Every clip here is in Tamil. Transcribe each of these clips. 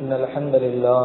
إن الحمد لله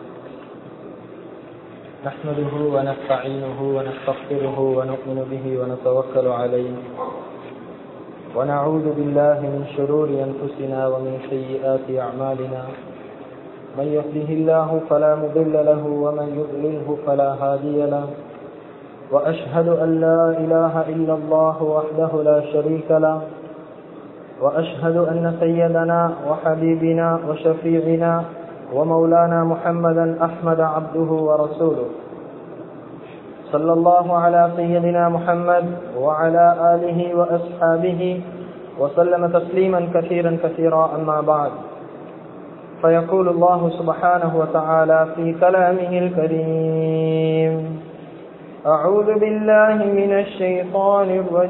نحمده ونستعينه ونستغفره ونؤمن به ونتوكل عليه ونعوذ بالله من شرور أنفسنا ومن سيئات أعمالنا من يهده الله فلا مضل له ومن يضلله فلا هادي له وأشهد أن لا إله إلا الله وحده لا شريك له وأشهد أن سيدنا وحبيبنا وشفيعنا ومولانا محمدا أحمد عبده ورسوله صلى الله على سيدنا محمد وعلى آله وأصحابه وسلم تسليما كثيرا كثيرا أما بعد فيقول الله سبحانه وتعالى في كلامه الكريم أعوذ بالله من الشيطان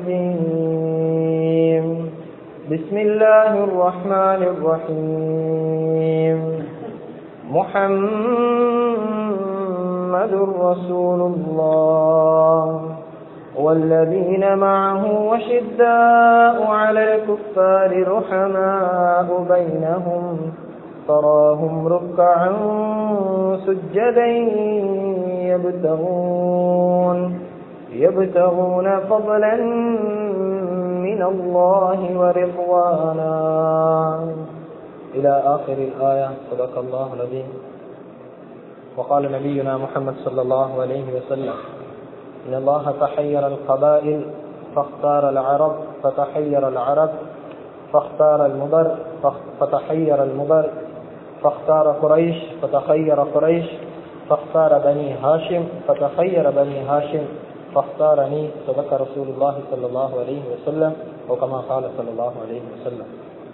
الرجيم بسم الله الرحمن الرحيم محمد رسول الله والذين معه وشداء على الكفار رحماء بينهم تراهم ركعا سجدا يبتغون يبتغون فضلا من الله ورضوانا إلى آخر الآية صدق الله العظيم وقال نبينا محمد صلى الله عليه وسلم إن الله تحير القبائل فاختار العرب فتحير العرب فاختار المضر فتحير المضر فاختار قريش فتخير قريش فاختار بني هاشم فتخير بني هاشم فاختارني صدق رسول الله صلى الله عليه وسلم وكما قال صلى الله عليه وسلم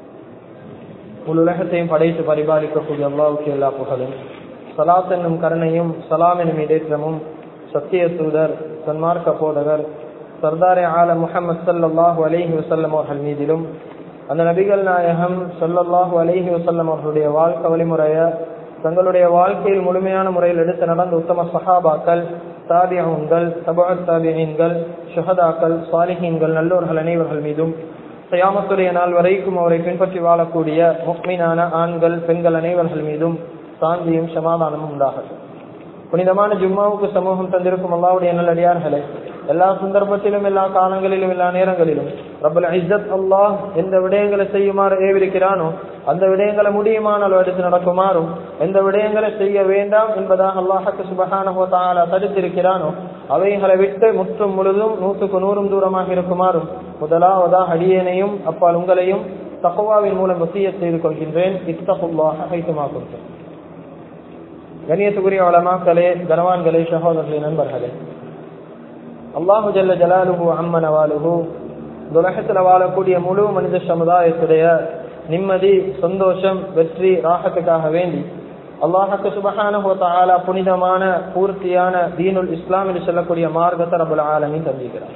முழு உலகத்தையும் படைத்து பரிபாலிக்கக்கூடிய அல்லாவுக்கு எல்லா புகழும் சலாத் என்னும் கருணையும் சலாம் எனும் இடேற்றமும் சத்திய தூதர் சன்மார்க்க போதகர் சர்தாரே ஆல முகமது சல்லாஹூ அலிஹி வசல்லம் அவர்கள் மீதிலும் அந்த நபிகள் நாயகம் சொல்லல்லாஹு அலிஹி வசல்லம் அவர்களுடைய வாழ்க்கை வழிமுறைய தங்களுடைய வாழ்க்கையில் முழுமையான முறையில் எடுத்து நடந்த உத்தம சஹாபாக்கள் தாபியங்கள் தபா தாபியன்கள் ஷஹதாக்கள் சாலிஹீன்கள் நல்லோர்கள் அனைவர்கள் மீதும் சயாமத்துடைய நாள் வரைக்கும் அவரை பின்பற்றி வாழக்கூடிய முக்மீனான ஆண்கள் பெண்கள் அனைவர்கள் மீதும் சாந்தியும் சமாதானமும் உண்டாகட்டும் புனிதமான ஜும்மாவுக்கு சமூகம் தந்திருக்கும் அல்லாவுடைய நல்லடியார்களே எல்லா சந்தர்ப்பத்திலும் எல்லா காலங்களிலும் எல்லா நேரங்களிலும் ரபுல் இஸ்ஸத் அல்லாஹ் எந்த விடயங்களை செய்யுமாறு ஏவிருக்கிறானோ அந்த விடயங்களை முடியுமானால் எடுத்து நடக்குமாறும் எந்த விடயங்களை செய்ய வேண்டாம் என்பதாக அல்லாஹக்கு சுபகான தடுத்திருக்கிறானோ அவைகளை விட்டு முற்றும் முழுதும் நூற்றுக்கு நூறும் தூரமாக இருக்குமாறும் முதலாவதாக அடியேனையும் அப்பால் உங்களையும் தக்குவாவின் மூலம் வசிய செய்து கொள்கின்றேன் இத்தகுல்லாக கைத்துமாக்கும் கணியத்துக்குரிய வளமாக்களே கனவான்களே சகோதரர்களே நண்பர்களே அல்லாஹு ஜல்ல ஜலாலுகு அம்மனவாலுகு உலகத்தில் வாழக்கூடிய முழு மனித சமுதாயத்துடைய நிம்மதி சந்தோஷம் வெற்றி ராகத்துக்காக வேண்டி அல்லாஹுக்கு சுபகான புனிதமான பூர்த்தியான தீனுல் இஸ்லாம் என்று சொல்லக்கூடிய மார்க்கத்தை ரபுல் ஆலமின் தந்திக்கிறார்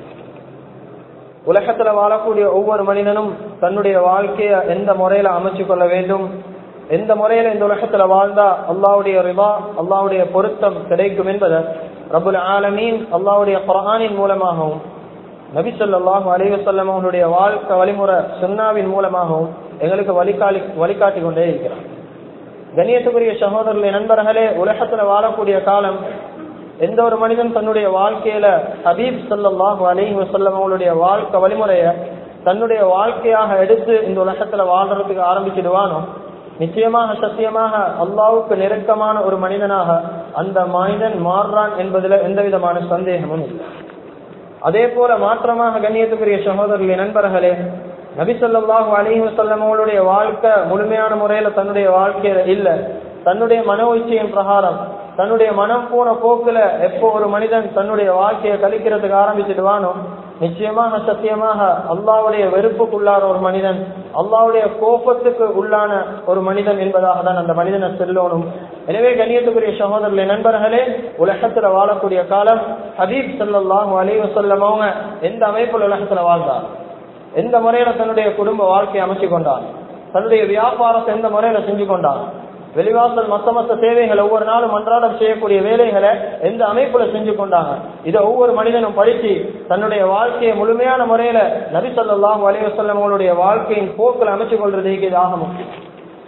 உலகத்துல வாழக்கூடிய ஒவ்வொரு மனிதனும் தன்னுடைய குறைய எந்த முறையில அமைச்சு கொள்ள வேண்டும் எந்த முறையில இந்த உலகத்துல வாழ்ந்தா அல்லாவுடைய ரிவா அல்லாவுடைய பொருத்தம் கிடைக்கும் என்பதை ரபுல் ஆலமீன் அல்லாவுடைய குரானின் மூலமாகவும் நபி சொல்லாஹு அலிவசல்லம் அவனுடைய வாழ்க்கை வழிமுறை சுன்னாவின் மூலமாகவும் எங்களுக்கு வழிகாலி வழிகாட்டி கொண்டே இருக்கிறார் கண்ணியத்துக்குரிய சகோதரர்களே நண்பர்களே உலகத்துல வாழக்கூடிய காலம் எந்த ஒரு மனிதன் தன்னுடைய வாழ்க்கையில ஹபீப் சல்லாஹு அலிஹி வசல்லம் அவங்களுடைய வாழ்க்கை வழிமுறைய தன்னுடைய வாழ்க்கையாக எடுத்து இந்த உலகத்துல வாழ்றதுக்கு ஆரம்பிச்சிடுவானோ நிச்சயமாக சத்தியமாக அல்லாவுக்கு நெருக்கமான ஒரு மனிதனாக அந்த மனிதன் மாறுறான் என்பதில் எந்த விதமான சந்தேகமும் இல்லை அதே போல மாற்றமாக கண்ணியத்துக்குரிய சகோதரர்களே நண்பர்களே நபிசல்லாஹு அலிஹி வசல்லம் அவங்களுடைய வாழ்க்கை முழுமையான முறையில தன்னுடைய வாழ்க்கையில இல்ல தன்னுடைய மனோ இச்சையின் பிரகாரம் தன்னுடைய மனம் போன போக்குல எப்போ ஒரு மனிதன் தன்னுடைய வாழ்க்கையை கழிக்கிறதுக்கு ஆரம்பிச்சிடுவானோ நிச்சயமாக சத்தியமாக அல்லாவுடைய வெறுப்புக்குள்ளான ஒரு மனிதன் அல்லாவுடைய கோபத்துக்கு உள்ளான ஒரு மனிதன் என்பதாக தான் அந்த மனிதனை செல்லணும் எனவே கண்ணியத்துக்குரிய சகோதரர்களே நண்பர்களே உலகத்துல வாழக்கூடிய காலம் ஹபீப் சல்லாஹூ அலைவ சொல்லமவங்க எந்த அமைப்புல உலகத்துல வாழ்ந்தார் எந்த முறையில தன்னுடைய குடும்ப வாழ்க்கையை அமைச்சு கொண்டார் தன்னுடைய வியாபாரத்தை எந்த முறையில செஞ்சு கொண்டார் வெளிவாசல் மத்த மத்த தேவைகளை ஒவ்வொரு நாளும் அன்றாடம் செய்யக்கூடிய வேலைகளை எந்த அமைப்புல செஞ்சு கொண்டாங்க இதை ஒவ்வொரு மனிதனும் படிச்சு தன்னுடைய வாழ்க்கையை முழுமையான முறையில நபி சொல்லாஹ் வலிவசல்லம் அவங்களுடைய வாழ்க்கையின் போக்கில் அமைச்சு கொள்றதுக்கு இது ஆக முக்கியம்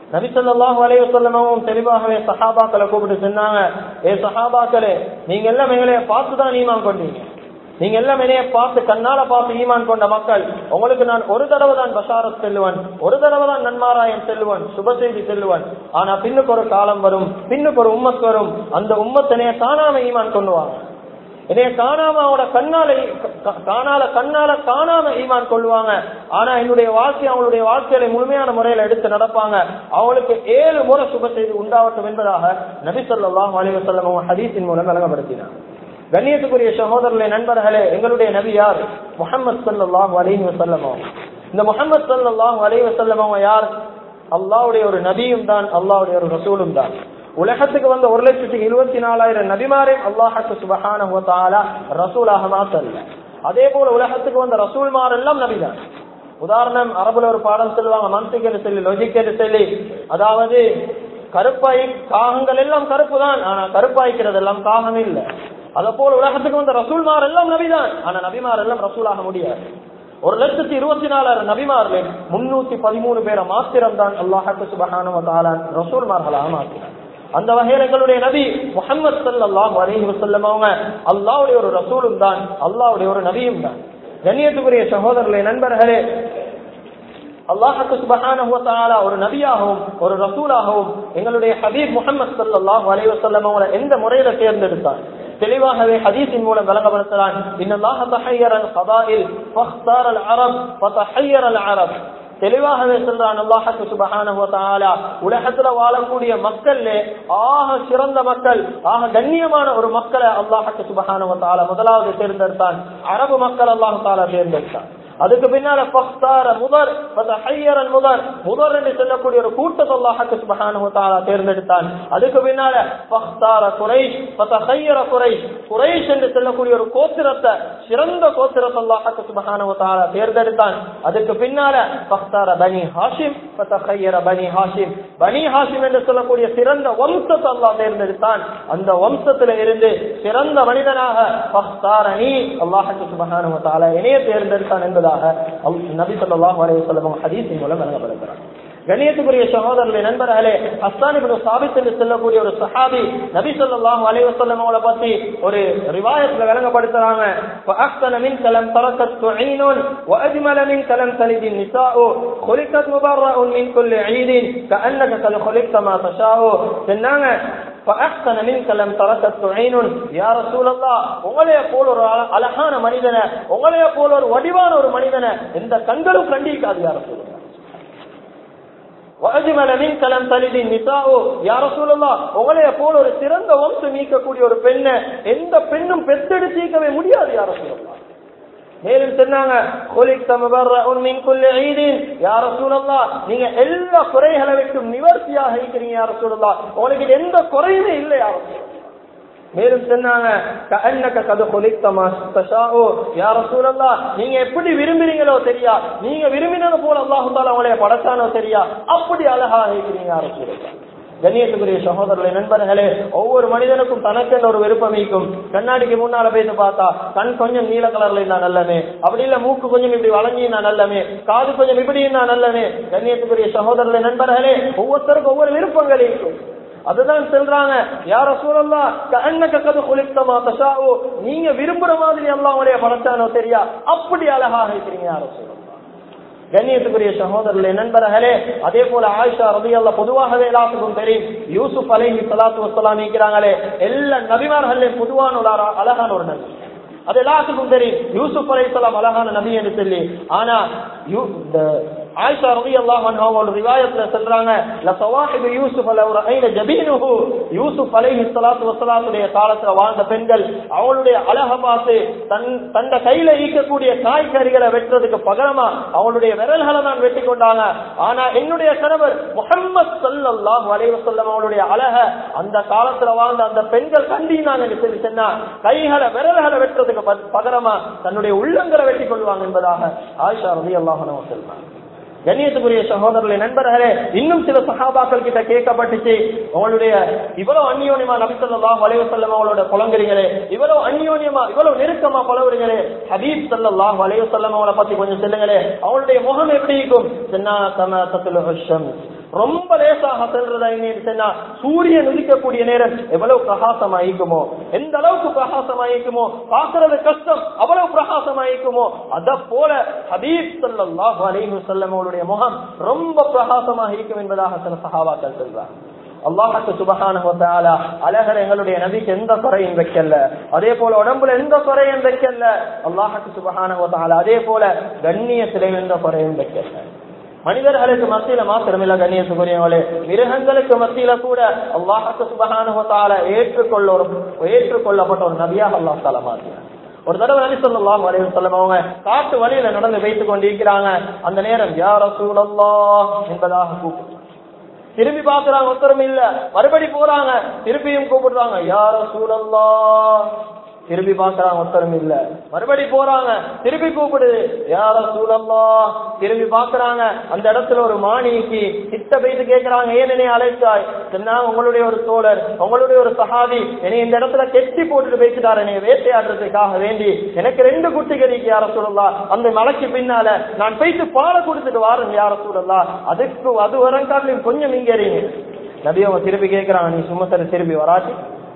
நபிசல்லாஹு அலைய சொல்லமும் தெளிவாகவே சஹாபாக்களை கூப்பிட்டு சொன்னாங்க ஏ சஹாபாக்களே நீங்க எல்லாம் எங்களைய பார்த்துதான் ஈமான் கொண்டீங்க நீங்க எல்லாம் என்னைய பார்த்து கண்ணால பார்த்து ஈமான் கொண்ட மக்கள் உங்களுக்கு நான் ஒரு தடவை தான் பஷாரத் செல்லுவன் ஒரு தடவை தான் நன்மாராயன் செல்லுவன் சுப செய்தி செல்லுவன் ஆனா பின்னுக்கு ஒரு காலம் வரும் பின்னுக்கு ஒரு உம்மத் வரும் அந்த உம்மத்தினைய காணாம ஈமான் கொள்ளுவாங்க என்னைய காணாம அவனோட கண்ணால காணால கண்ணால காணாம ஈமான் கொள்ளுவாங்க ஆனா என்னுடைய வாழ்க்கை அவங்களுடைய வாழ்க்கையில முழுமையான முறையில எடுத்து நடப்பாங்க அவங்களுக்கு ஏழு முறை சுப செய்தி உண்டாகட்டும் என்பதாக நபி சொல்லாஹ் அலிவசல்லம் ஹதீஸின் மூலம் விளங்கப்படுத்தினார் கண்ணியத்துக்குரிய சகோதரர்களே நண்பர்களே எங்களுடைய நபி யார் முகமது சல்லாஹ் அலிஹி வசல்லமோ இந்த முகமது சல்லாஹ் அலி வசல்லமோ யார் அல்லாவுடைய ஒரு நபியும் தான் அல்லாவுடைய ஒரு ரசூலும் தான் உலகத்துக்கு வந்த ஒரு லட்சத்தி இருபத்தி நாலாயிரம் நபிமாரே அல்லாஹத்து சுபஹான ரசூலாக மாத்தல்ல அதே போல உலகத்துக்கு வந்த ரசூல்மார் எல்லாம் நபிதான் உதாரணம் அரபுல ஒரு பாடம் சொல்லுவாங்க மன்சிக் என்று சொல்லி லொஜிக் என்று சொல்லி அதாவது கருப்பாய் காகங்கள் எல்லாம் கருப்பு தான் ஆனா கருப்பாய்க்கிறது எல்லாம் காகம் இல்ல அத போல உலகத்துக்கு வந்த ரசூல்மார் எல்லாம் நபிதான் ஆனா நபிமார் எல்லாம் ரசூலாக முடியாது ஒரு லட்சத்தி இருபத்தி நாலாயிரம் நபிமார்ல முன்னூத்தி பதிமூணு பேரை மாத்திரம் தான் அல்லாஹத்து சுபஹான ரசூல்மார்களாக மாத்தினார் அந்த வகையில் எங்களுடைய நபி முகமது சல்லாஹ் அலஹி வசல்லம் அவங்க அல்லாவுடைய ஒரு ரசூலும் தான் அல்லாவுடைய ஒரு நபியும் தான் கண்ணியத்துக்குரிய சகோதரர்களே நண்பர்களே அல்லாஹுக்கு சுபஹான ஒரு நபியாகவும் ஒரு ரசூலாகவும் எங்களுடைய ஹபீப் முகமது சல்லாஹ் அலி வசல்லம் அவங்களை எந்த முறையில தேர்ந்தெடுத்தார் தெளிவாகவே ஹதீஸின் மூலம் விளங்கப்படுத்துறான் இன்னல்லாஹ தஹய்யரல் கபாயில் ஃபக்தாரல் அரப் ஃபதஹய்யரல் அரப் தெளிவாகவே சொல்றான் அல்லாஹு சுபஹானஹு வதஆலா உலகத்துல வாழக்கூடிய மக்கள்ல ஆக சிறந்த மக்கள் ஆக கண்ணியமான ஒரு மக்களை அல்லாஹு சுபஹானஹு வதஆலா முதலாவது தேர்ந்தெடுத்தான் அரபு மக்கள் அல்லாஹு தஆலா தேர்ந்தெடுத்தான் அதுக்கு பின்னால பக்தார முதர் ஹையரன் முதர் முதர் என்று சொல்லக்கூடிய ஒரு கூட்டத்தை அல்லாஹுக்கு சுபஹானஹு தஆலா தேர்ந்தெடுத்தான் அதுக்கு பின்னால பக்தார குரைஷ் ஹையர குரைஷ் குரைஷ் என்று சொல்லக்கூடிய ஒரு கோத்திரத்தை சிறந்த கோத்திரத்தை அல்லாஹுக்கு சுபஹானஹு தஆலா தேர்ந்தெடுத்தான் அதுக்கு பின்னால பக்தார பனி ஹாஷிம் ஹையர பனி ஹாஷிம் பனி ஹாஷிம் என்று சொல்லக்கூடிய சிறந்த வம்சத்தை அல்லாஹ் தேர்ந்தெடுத்தான் அந்த வம்சத்துல இருந்து சிறந்த மனிதனாக பக்தாரணி அல்லாஹுக்கு சுபஹானஹு தஆலா இணைய தேர்ந்தெடுத்தான் என்பது என்பதாக நபி சொல்லாஹ் அலையம் ஹதீஸின் மூலம் வழங்கப்படுகிறார் கணியத்துக்குரிய சகோதரர்களே நண்பர்களே அஸ்தானி சாபித் என்று செல்லக்கூடிய ஒரு சஹாபி நபி சொல்லாஹ் அலைவசல்லம் அவளை பத்தி ஒரு ரிவாயத்துல விளங்கப்படுத்துறாங்க فأحسن منك لم تركت تعين وأجمل منك لم تلد النساء خلقت مبرأ من كل عيد كأنك قد خلقت ما تشاء சொன்னாங்க فأحسن منك لم تركت تعين يا رسول الله உங்களைய போல ஒரு அழகான மனிதனை உங்களைய போல ஒரு வடிவான ஒரு மனிதனை எந்த கண்களும் கண்டிக்காது யார சொல்லுங்க உங்களைய போல ஒரு சிறந்த வம்சம் நீக்கக்கூடிய ஒரு பெண்ணை எந்த பெண்ணும் பெத்தெடுத்தீக்கவே முடியாது யார சொல்லலாம் மேலும் சொன்னாங்க நீங்க எல்லா குறைகளை விட்டும் நிவர்த்தியாக இருக்கிறீங்க யார சொல்லலாம் உங்களுக்கு எந்த குறையுமே இல்லை யார மேலும் சொன்னாங்க நீங்க எப்படி விரும்புறீங்களோ தெரியா நீங்க விரும்பினது போல அல்லாஹால அவங்களைய படைச்சானோ தெரியா அப்படி அழகா இருக்கிறீங்க யார சொல்லலாம் கண்ணியத்துக்குரிய சகோதரர்களை நண்பர்களே ஒவ்வொரு மனிதனுக்கும் தனக்கென்ற ஒரு விருப்பம் இருக்கும் கண்ணாடிக்கு முன்னால போயிட்டு பார்த்தா கண் கொஞ்சம் நீல கலர்ல இருந்தா நல்லமே அப்படி இல்ல மூக்கு கொஞ்சம் இப்படி வளைஞ்சினா நல்லமே காது கொஞ்சம் இப்படி இருந்தா நல்லமே கண்ணியத்துக்குரிய சகோதரர்களை நண்பர்களே ஒவ்வொருத்தருக்கும் ஒவ்வொரு விருப்பங்கள் இருக்கும் அதுதான் சொல்றாங்க யார சூழல்லா கண்ணக்க கது குளித்தமா தசாவோ நீங்க விரும்புற மாதிரி எல்லாம் அவங்களுடைய படைச்சானோ தெரியா அப்படி அழகாக இருக்கிறீங்க யார சூழல்லா கண்ணியத்துக்குரிய சகோதரர்களே நண்பர்களே அதே போல ஆயிஷா ரவி அல்லா பொதுவாகவே எல்லாத்துக்கும் தெரியும் யூசுப் அலைஹி சலாத்து வசலாம் இருக்கிறாங்களே எல்லா நபிமார்களையும் பொதுவான ஒரு அழகான ஒரு நபி அது எல்லாத்துக்கும் தெரியும் யூசுப் அலை அழகான நபி என்று சொல்லி ஆனா ஆயிஷா ரவி அல்லாஹ் ஒரு ரிவாயத்துல சொல்றாங்க லசவாஹிபு யூசுப் அல ஒரு ஐன ஜபீனுஹு யூசுப் அலைஹி ஸலாத்து வஸலாமுடைய காலத்துல வாழ்ந்த பெண்கள் அவளுடைய அழக பார்த்து தன் தந்த கையில ஈக்கக்கூடிய காய்கறிகளை வெட்டுறதுக்கு பகரமா அவளுடைய விரல்களை தான் வெட்டி கொண்டாங்க ஆனா என்னுடைய கணவர் முகம்மது ஸல்லல்லாஹு அலைஹி வஸல்லம் அவளுடைய அழக அந்த காலத்துல வாழ்ந்த அந்த பெண்கள் கண்டினாங்க சொல்லி சொன்னா கைகளை விரல்களை வெட்டுறதுக்கு பகரமா தன்னுடைய உள்ளங்களை வெட்டி கொள்வாங்க என்பதாக ஆயிஷா ரவி அல்லாஹ் சொல்றாங்க கண்ணியத்துக்குரிய சகோதரர்களே நண்பர்களே இன்னும் சில சகாபாக்கள் கிட்ட கேட்கப்பட்டுச்சு உங்களுடைய இவ்வளவு அந்யோன்யமா நபிசல்லா வலைவசல்லம் அவங்களோட புலங்குறீங்களே இவ்வளவு அந்யோன்யமா இவ்வளவு நெருக்கமா பழகுறீங்களே ஹபீப் சல்லா வலைவசல்லம் அவங்கள பத்தி கொஞ்சம் சொல்லுங்களே அவங்களுடைய முகம் எப்படி இருக்கும் ரொம்ப லேசாக செல்றதா என்னன்னு சொன்னா சூரியன் உதிக்கக்கூடிய நேரம் எவ்வளவு பிரகாசமாயிக்குமோ எந்த அளவுக்கு பிரகாசமாயிக்குமோ பாக்குறது கஷ்டம் அவ்வளவு பிரகாசமாயிக்குமோ அத போல ஹபீப் ஸல்லல்லாஹு அலைஹி வஸல்லம் அவருடைய முகம் ரொம்ப பிரகாசமாக இருக்கும் என்பதாக சில சஹாபாக்கள் சொல்றாங்க அல்லாஹுக்கு சுபஹானஹு வ தஆலா அழகர் எங்களுடைய நபிக்கு எந்த குறையும் வைக்கல அதே போல உடம்புல எந்த குறையும் வைக்கல அல்லாஹுக்கு சுபஹானஹு வ தஆலா அதே போல கண்ணியத்திலே எந்த குறையும் வைக்கல மனிதர்களுக்கு மத்தியில மாத்திரமில்ல கண்ணியத்துக்குரியவங்களே மிருகங்களுக்கு மத்தியில கூட அல்லாஹுக்கு சுபஹானஹு வ தஆலா ஏற்றுக்கொள்ள ஒரு ஏற்றுக்கொள்ளப்பட்ட ஒரு நபியாக அல்லாஹ் தஆலா மாற்றினார் ஒரு தடவை நபி ஸல்லல்லாஹு அலைஹி வஸல்லம் அவங்க காட்டு வழியில நடந்து வைத்துக் கொண்டிருக்கிறாங்க அந்த நேரம் யா ரசூலல்லாஹ் என்பதாக கூப்பிட்டு திரும்பி பாக்குறாங்க ஒருத்தரும் இல்ல மறுபடி போறாங்க திருப்பியும் கூப்பிடுறாங்க யார சூழல்லா திரும்பி பாக்குறாங்க ஒருத்தரும் இல்ல மறுபடி போறாங்க திருப்பி கூப்பிடுது யார சூழல்லா திரும்பி பாக்குறாங்க அந்த இடத்துல ஒரு மாணிக்கு கிட்ட போயிட்டு கேக்குறாங்க ஏன் என்னை அழைத்தாய் சொன்னாங்க உங்களுடைய ஒரு தோழர் உங்களுடைய ஒரு சஹாபி என்னை இந்த இடத்துல கெட்டி போட்டுட்டு போயிட்டாரு என்னை வேட்டையாடுறதுக்காக வேண்டி எனக்கு ரெண்டு குட்டிகளுக்கு யார சூழல்லா அந்த மலைக்கு பின்னால நான் போயிட்டு பாலை கொடுத்துட்டு வாரேன் யார சூழல்லா அதுக்கு அது வரங்காட்டிலும் கொஞ்சம் இங்க இருங்க நபி அவங்க திருப்பி கேட்கிறாங்க நீ சுமத்தர திருப்பி வராட்டி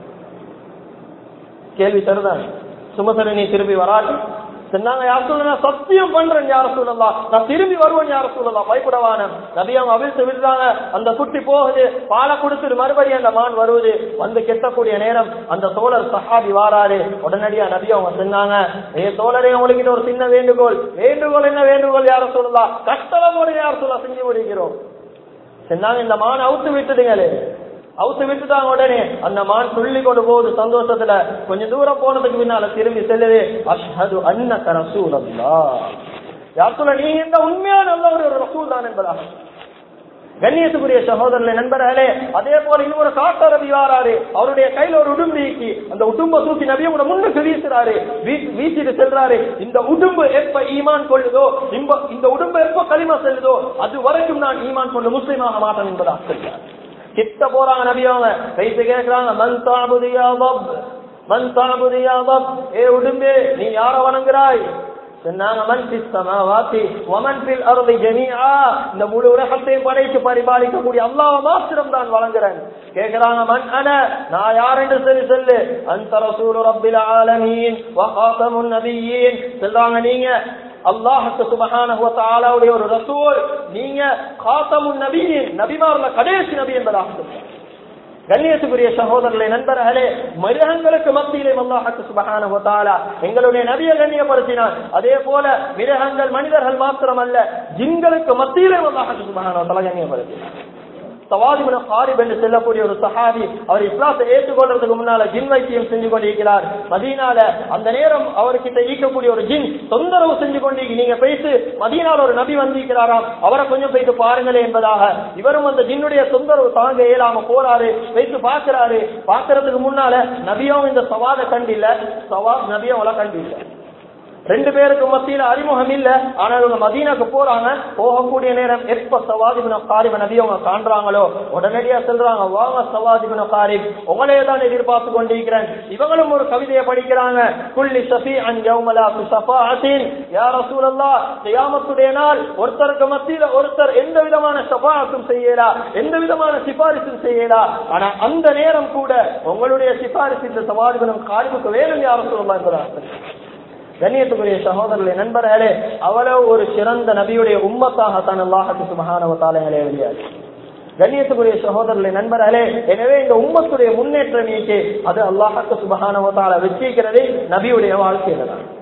கேள்வி தருதான் சுமத்தர நீ திருப்பி வராட்டி சொன்னாங்க யார் சொல்லலாம் சத்தியம் பண்றேன் யார சொல்லலாம் நான் திரும்பி வருவேன் யார சொல்லலாம் பயப்படவான நபி அவங்க அவிழ்த்து விடுறாங்க அந்த குட்டி போகுது பாலை கொடுத்துட்டு மறுபடியும் அந்த மான் வருவது வந்து கெட்டக்கூடிய நேரம் அந்த தோழர் சஹாபி வாராரு உடனடியா நபி அவங்க சொன்னாங்க ஏ தோழரே உங்களுக்கு ஒரு சின்ன வேண்டுகோள் வேண்டுகோள் என்ன வேண்டுகோள் யார சொல்லலாம் கஷ்டமோடு யார் சொல்ல செஞ்சு முடிக்கிறோம் சொன்னாங்க இந்த மான் அவுத்து விட்டுடுங்களே அவுத்து விட்டுட்டாங்க உடனே அந்த மான் துள்ளி கொண்டு போகுது சந்தோஷத்துல கொஞ்சம் தூரம் போனதுக்கு பின்னால திரும்பி செல்லுது அஷ்ஹது அன்னக ரசூலல்லாஹ் யார் சொல்ல நீ இந்த உண்மையான நல்ல ஒரு ரசூல் தான் என்பதாக கண்ணியத்துக்குரிய சகோதரர்களே நண்பர்களே அதே போல இன்னொரு காட்டரவி வாராரு அவருடைய கையில ஒரு உடும்பு அந்த உடும்ப தூக்கி நபியை கூட முன்னுக்கு வீசுறாரு வீ- வீசிட்டு செல்றாரு இந்த உடும்பு எப்ப ஈமான் கொள்ளுதோ இந்த- இந்த உடும்பு எப்ப களிமா செல்லுதோ அது வரைக்கும் நான் ஈமான் கொண்டு முஸ்லீமாக மாட்டேன் என்பதாக சொல்றார் கிட்ட போறாங்க நபியவங்க கைத்து கேட்கிறாங்க மன் தாபுதியா பப் மன் தாபுதியா பப் ஏ உடும்பே நீ யார வணங்குறாய் சொன்னாங்க மன் பிஸ் சமாவாத்தி வமன் பில் அருளை ஜமீஆ இந்த முழு உலகத்தையும் படைத்து பரிபாலிக்கக்கூடிய அல்லாஹ் மாத்திரம் தான் வழங்குறேன் கேக்குறாங்க மன் அன நான் யார் என்று சொல்லி சொல்லு அந்த ரசூல் ரப்பில் ஆலமீன் வ காத்தமுன் நபியீன் சொல்றாங்க நீங்க அல்லாஹுக்கு சுபஹானஹு வ தஆலாவுடைய ஒரு ரசூல் நீங்க காத்தமுன் நபியீன் நபிமார்ல கடைசி நபி என்பதாக சொல்றாங்க கண்ணியத்துக்குரிய சகோதரர்களே நண்பர்களே மிருகங்களுக்கு மத்தியிலே அல்லாஹுக்கு சுபஹானஹு வ தஆலா எங்களுடைய நபியை கண்ணியப்படுத்தினார் அதே போல மிருகங்கள் மனிதர்கள் மாத்திரமல்ல ஜின்களுக்கு மத்தியிலே அல்லாஹுக்கு சுபஹானஹு வ தஆலா கண்ணியப்படுத்தினார் தவாதிபுன ஹாரிப் என்று செல்லக்கூடிய ஒரு சஹாபி அவர் இஸ்லாத்தை ஏற்றுக்கொள்றதுக்கு முன்னால ஜின் வைத்தியம் செஞ்சு கொண்டிருக்கிறார் மதீனால அந்த நேரம் அவர்கிட்ட ஈக்கக்கூடிய ஒரு ஜின் தொந்தரவு செஞ்சு கொண்டு நீங்க போயிட்டு மதீனால ஒரு நபி வந்திருக்கிறாராம் அவரை கொஞ்சம் போயிட்டு பாருங்களே என்பதாக இவரும் அந்த ஜின்னுடைய தொந்தரவு தாங்க இயலாம போறாரு போயிட்டு பாக்குறாரு பாக்குறதுக்கு முன்னால நபியும் இந்த சவாத கண்டில்ல சவா நபியும் அவளை கண்டில்ல ரெண்டு பேருக்கு மத்தியில அறிமுகம் இல்ல ஆனா இவங்க மதீனாக்கு போறாங்க போகக்கூடிய நேரம் எப்ப சவாதிபுன காரிப நபி அவங்க காண்றாங்களோ உடனடியா சொல்றாங்க வாங்க சவாதிபுன காரிப் உங்களையே தான் எதிர்பார்த்து கொண்டிருக்கிறேன் இவங்களும் ஒரு கவிதையை படிக்கிறாங்க குள்ளி சஃபி அன் யௌமலா சஃபாஅத்தின் யா ரசூலல்லாஹ் கியாமத்துடைய நாள் ஒருத்தருக்கு மத்தியில ஒருத்தர் எந்த விதமான சஃபாஅத்தும் செய்யலா எந்த விதமான சிபாரிசும் செய்யலா ஆனா அந்த நேரம் கூட உங்களுடைய சிபாரிசு இந்த சவாதிபுனம் காரிபுக்கு வேணும் யா ரசூலல்லாஹ் என்பதாக கண்ணியத்துக்குரிய சகோதரர்களே நண்பர்களே அவ்வளவு ஒரு சிறந்த நபியுடைய உம்மத்தாக தான் அல்லாஹத்து சுபகானவத்தாலங்களே வெளியாது கண்ணியத்துக்குரிய சகோதரர்களே நண்பர்களே எனவே இந்த உம்மத்துடைய முன்னேற்றம் நீக்கே அது அல்லாஹத்து சுபகானவத்தால வச்சிருக்கிறது நபியுடைய வாழ்க்கையில தான்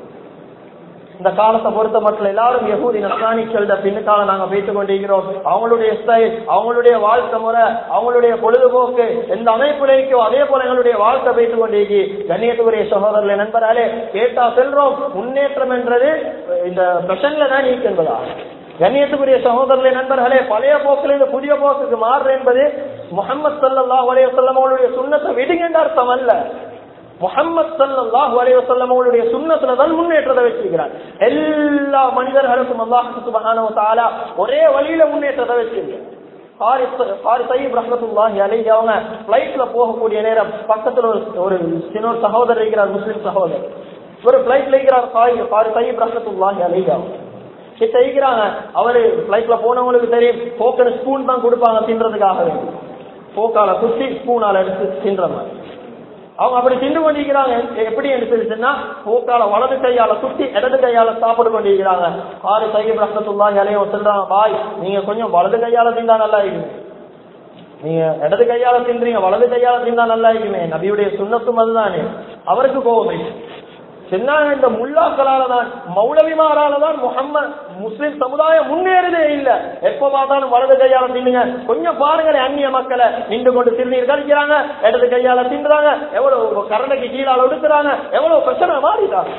இந்த காலத்தை பொறுத்த மட்டும் எல்லாரும் யகூதி நஸ்ரானிக்கள் பின்னுக்கால நாங்க பேசிக் கொண்டிருக்கிறோம் அவங்களுடைய ஸ்டைல் அவங்களுடைய வாழ்க்கை முறை அவங்களுடைய பொழுதுபோக்கு எந்த அமைப்புல இருக்கோ அதே போல எங்களுடைய வாழ்க்கை பேசிக் கொண்டிருக்கு கண்ணியத்துக்குரிய சகோதரர்களை நண்பராலே கேட்டா செல்றோம் முன்னேற்றம் என்றது இந்த பிரச்சனைல தான் நீக்கு என்பதா கண்ணியத்துக்குரிய சகோதரர்களே நண்பர்களே பழைய போக்கில் இருந்து புதிய போக்குக்கு மாறுற என்பது முகமது சல்லா வலைய சொல்லம் அவங்களுடைய சுண்ணத்தை விடுங்கன்ற அர்த்தம் அல்ல முகமது சல்லாஹு அலைவசல்லம் அவங்களுடைய சுண்ணத்துல தான் முன்னேற்றத்தை வச்சிருக்கிறார் எல்லா மனிதர்களுக்கும் அல்லாஹு சுபஹானஹு வ தஆலா ஒரே வழியில முன்னேற்றத்தை வச்சிருக்கிறார் அவங்க பிளைட்ல போகக்கூடிய நேரம் பக்கத்துல ஒரு ஒரு சின்ன ஒரு சகோதரர் இருக்கிறார் முஸ்லிம் சகோதரர் ஒரு பிளைட்ல இருக்கிறார் சாய் சாரி சயீப் ரஹமத்துல்லாஹி அலைஹி அவங்க கிட்ட இருக்கிறாங்க அவரு பிளைட்ல போனவங்களுக்கு தெரியும் போக்கன ஸ்பூன் தான் கொடுப்பாங்க தின்றதுக்காக வேண்டி போக்கால குத்தி ஸ்பூனால எடுத்து தின்ற மாதிரி அவங்க அப்படி தின்று கொண்டிருக்கிறாங்க எப்படி என்று சொல்லிச்சுன்னா போக்கால வலது கையால குத்தி இடது கையால சாப்பிட்டு கொண்டிருக்கிறாங்க ஆறு சையம் ரசத்துல்லா இலையும் சொல்றாங்க பாய் நீங்க கொஞ்சம் வலது கையால தின்றா நல்லா இருக்குமே நீங்க இடது கையால தின்றீங்க வலது கையால தின்றா நல்லா இருக்குமே நபியுடைய சுண்ணத்தும் அதுதானே அவருக்கு கோவம் சொன்னாங்க இந்த முல்லாக்களால தான் மௌலவிமாரால தான் முகம்மது முஸ்லிம் சமுதாயம் முன்னேறதே இல்ல எப்ப பார்த்தாலும் வலது கையால தின்னுங்க கொஞ்சம் பாருங்களேன் அந்நிய மக்களை நின்று கொண்டு திருநீர் கழிக்கிறாங்க இடது கையால தின்றாங்க எவ்வளவு கரண்டைக்கு கீழால ஒடுக்குறாங்க எவ்வளவு பிரச்சனை மாறிட்டாங்க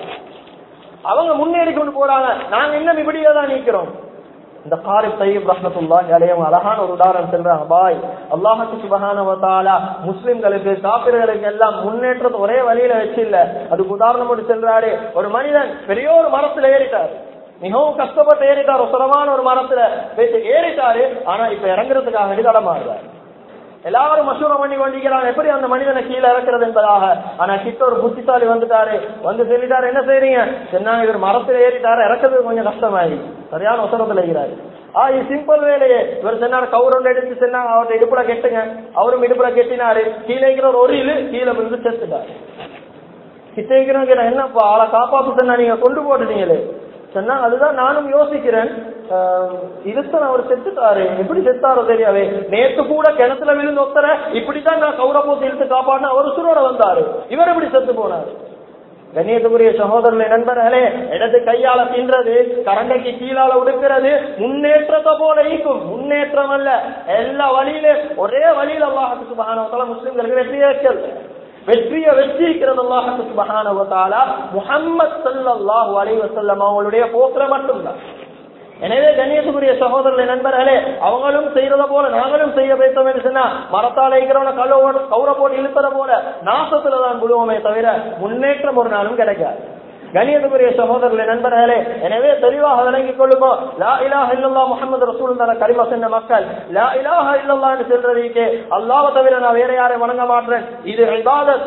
அவங்க முன்னேறி கொண்டு போறாங்க நாங்க இன்னும் இப்படியே தான் நிக்கிறோம் இந்த காரிப் தையீப் ரஹமத்துல்லா அலையும் அழகான ஒரு உதாரணம் சொல்றாங்க பாய் அல்லாஹு சுபஹான வத்தாலா முஸ்லிம்களுக்கு காப்பிர்களுக்கு எல்லாம் முன்னேற்றத்தை ஒரே வழியில வச்சு இல்ல அதுக்கு உதாரணம் மட்டும் சொல்றாரு ஒரு மனிதன் பெரிய ஒரு மரத்துல ஏறிட்டார் மிகவும் கஷ்டப்பட்டு ஏறிட்டார் சுரமான ஒரு மரத்துல போயிட்டு ஏறிட்டாரு ஆனா இப்ப இறங்குறதுக்காக வேண்டி தடமாறுறாரு எல்லாரும் மசூரம் பண்ணி கொண்டிருக்கிறாங்க எப்படி அந்த மனிதனை கீழே இறக்குறது என்பதாக ஆனா கிட்ட ஒரு புத்திசாலி வந்துட்டாரு வந்து சொல்லிட்டாரு என்ன செய்றீங்க சொன்னாங்க இவர் மரத்துல ஏறிட்டாரு இறக்குறது கொஞ்சம் கஷ்டமாயி சரியான உசரத்துல இருக்கிறாரு ஆ இது சிம்பிள் வேலையே இவர் சொன்னாரு கவுரண்ட் எடுத்து சொன்னாங்க அவர்கிட்ட இடுப்புல கெட்டுங்க அவரும் இடுப்புல கெட்டினாரு கீழே இருக்கிற ஒரு இழு கீழே விழுந்து செத்துட்டாரு கிட்ட இருக்கிறவங்க என்னப்பா ஆளை காப்பாத்து சொன்னா நீங்க கொண்டு போட்டுட்டீங்களே சொன்னா அதுதான் நானும் யோசிக்கிறேன் இருத்தன் அவர் செத்துட்டாரு எப்படி செத்தாரோ தெரியாவே நேத்து கூட கிணத்துல விழுந்து ஒத்தர இப்படித்தான் நான் கௌர போட்டு இழுத்து காப்பாடின அவர் சுரோட வந்தாரு இவர் எப்படி செத்து போனாரு கண்ணியத்துக்குரிய சகோதரர்களே நண்பர்களே இடது கையால தின்றது கரண்டைக்கு கீழால உடுக்கிறது முன்னேற்றத்தை போல ஈக்கும் முன்னேற்றம் அல்ல எல்லா வழியில ஒரே வழியில அல்லாஹுக்கு சுபஹான முஸ்லிம்களுக்கு வெற்றி ஏற்கிறது வெற்றியை வெற்றிக்கிறது அல்லாஹு சுபஹானஹு வ தஆலா முஹம்மத் ஸல்லல்லாஹு அலைஹி வஸல்லம் அவங்களுடைய போக்குல மட்டும்தான் எனவே கண்ணியத்துக்குரிய சகோதரர்களே நண்பர்களே அவங்களும் செய்யறத போல நாங்களும் செய்ய வைத்தோம் என்று சொன்னா மரத்தால் இருக்கிறவன கல்லோட கௌர போட்டு இழுப்பத போல நாசத்துல தான் விழுவோமே தவிர முன்னேற்றம் ஒரு நாளும் கிடைக்காது கணியத்துக்குரிய சகோதரர்களே நண்பர்களே எனவே தெளிவாக விளங்கிக் கொள்ளுமோ லா இலாஹ இல்லல்லா முஹம்மது ரசூலுல்லாஹ் கரிமா சொன்ன மக்கள் லா இலாஹ இல்லல்லா என்று சொல்றதுக்கே அல்லாஹ்வை தவிர நான் வேற யாரை வணங்க மாட்டேன் இது இபாதத்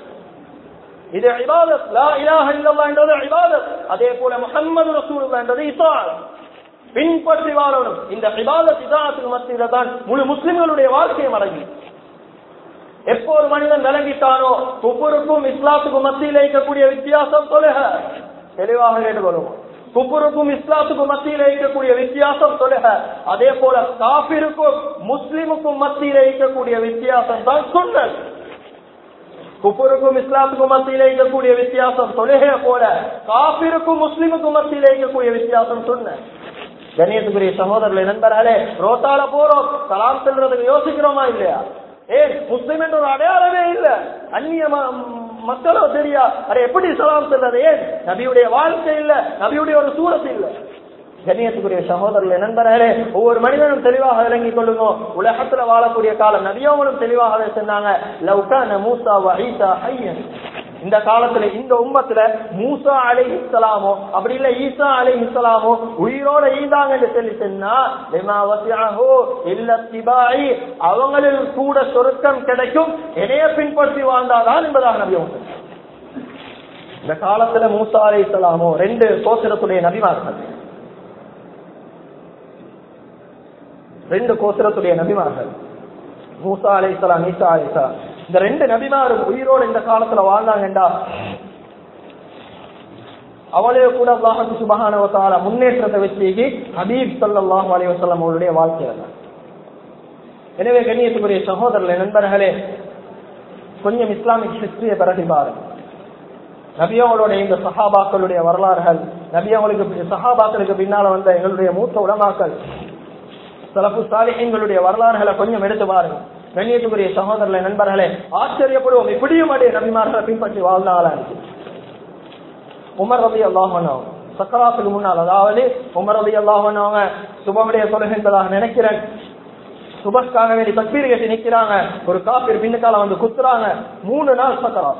இது இபாதத் லா இலாஹ இல்லல்லா என்றது இபாதத் அதே போல முஹம்மது ரசூலுல்லாஹ் என்றது இத்தாத் பின்பற்றி வாழணும் இந்த இபாதத் இதாத்துக்கு மத்தியில தான் முழு முஸ்லிம்களுடைய வாழ்க்கையும் அடங்கி எப்போ ஒரு மனிதன் விளங்கிட்டானோ குப்புருக்கும் இஸ்லாத்துக்கும் மத்தியில் இருக்கக்கூடிய வித்தியாசம் தொழுக தெளிவாக கேட்டுக்கொள்வோம் குப்புருக்கும் இஸ்லாத்துக்கும் மத்தியில் இருக்கக்கூடிய வித்தியாசம் தொழுக அதே போல காபிருக்கும் முஸ்லிமுக்கும் மத்தியில் இருக்கக்கூடிய வித்தியாசம் தான் சொன்னல் குப்புருக்கும் இஸ்லாத்துக்கும் மத்தியில் இருக்கக்கூடிய வித்தியாசம் தொழுகைய போல காபிருக்கும் முஸ்லிமுக்கும் மத்தியில் இருக்கக்கூடிய வித்தியாசம் சொன்ன கண்ணியத்துக்குரிய சகோதரர்களை நண்பர்களே ரோட்டால போறோம் சலாம் செல்றதுக்கு யோசிக்கிறோமா இல்லையா ஏன் முஸ்லிம் என்ற ஒரு அடையாளமே இல்ல அந்நிய மக்களோ தெரியா அதை எப்படி சலாம் செல்றது ஏன் நபியுடைய வாழ்க்கை இல்ல நபியுடைய ஒரு சூழத்து இல்ல கண்ணியத்துக்குரிய சகோதரர்களே நண்பர்களே ஒவ்வொரு மனிதனும் தெளிவாக விளங்கிக் கொள்ளுங்க உலகத்துல வாழக்கூடிய காலம் நபியவங்களும் தெளிவாக சொன்னாங்க லவ்கான மூசா வஹீசா ஐயன் இந்த காலத்துல இந்த உம்மத்துல மூசா அலை இஸ்லாமோ அப்படி இல்ல ஈசா அலை இஸ்லாமோ உயிரோட ஈந்தாங்கன்னு சொல்லி சொன்னா இல்ல திபாயி அவங்களில் கூட சொருக்கம் கிடைக்கும் இணைய பின்பற்றி வாழ்ந்தாதான் என்பதாக நபி இந்த காலத்துல மூசா அலை இஸ்லாமோ ரெண்டு கோத்திரத்துடைய நபிமார்கள் ரெண்டு கோத்திரத்துடைய நபிமார்கள் மூசா அலை இஸ்லாம் ஈசா அலை இஸ்லாம் இந்த ரெண்டு நபிமாரும் உயிரோடு இந்த காலத்துல வாழ்ந்தாங்கண்டா அவளே கூட அல்லாஹு சுபகான முன்னேற்றத்தை வச்சு ஹபீப் சல்லாஹ் அலி வசல்லம் அவருடைய வாழ்க்கையில தான் எனவே கண்ணியத்துக்குரிய சகோதரர்களே நண்பர்களே கொஞ்சம் இஸ்லாமிக் ஹிஸ்டரியை பிறகு பாருங்க நபியவங்களுடைய இந்த சஹாபாக்களுடைய வரலாறுகள் நபியவங்களுக்கு சஹாபாக்களுக்கு பின்னால வந்த எங்களுடைய மூத்த உடமாக்கள் சலப்பு சாலிஹங்களுடைய வரலாறுகளை கொஞ்சம் எடுத்து பாருங்க கண்ணியத்துக்குரிய சகோதரர்களே நண்பர்களே ஆச்சரியப்படுவோம் இப்படியும் அடைய நபிமார்களை பின்பற்றி வாழ்ந்தாளா இருக்கு உமர் ரபி அல்லாஹன் சக்கராத்துக்கு முன்னால் அதாவது உமர் ரபி அல்லாஹன் அவங்க சுபமுடைய தொழுகை என்பதாக நினைக்கிறேன் சுபஸ்காக வேண்டி தக்பீர் கட்டி நிக்கிறாங்க ஒரு காப்பீர் பின்னுக்கால வந்து குத்துறாங்க மூணு நாள் சக்கராத்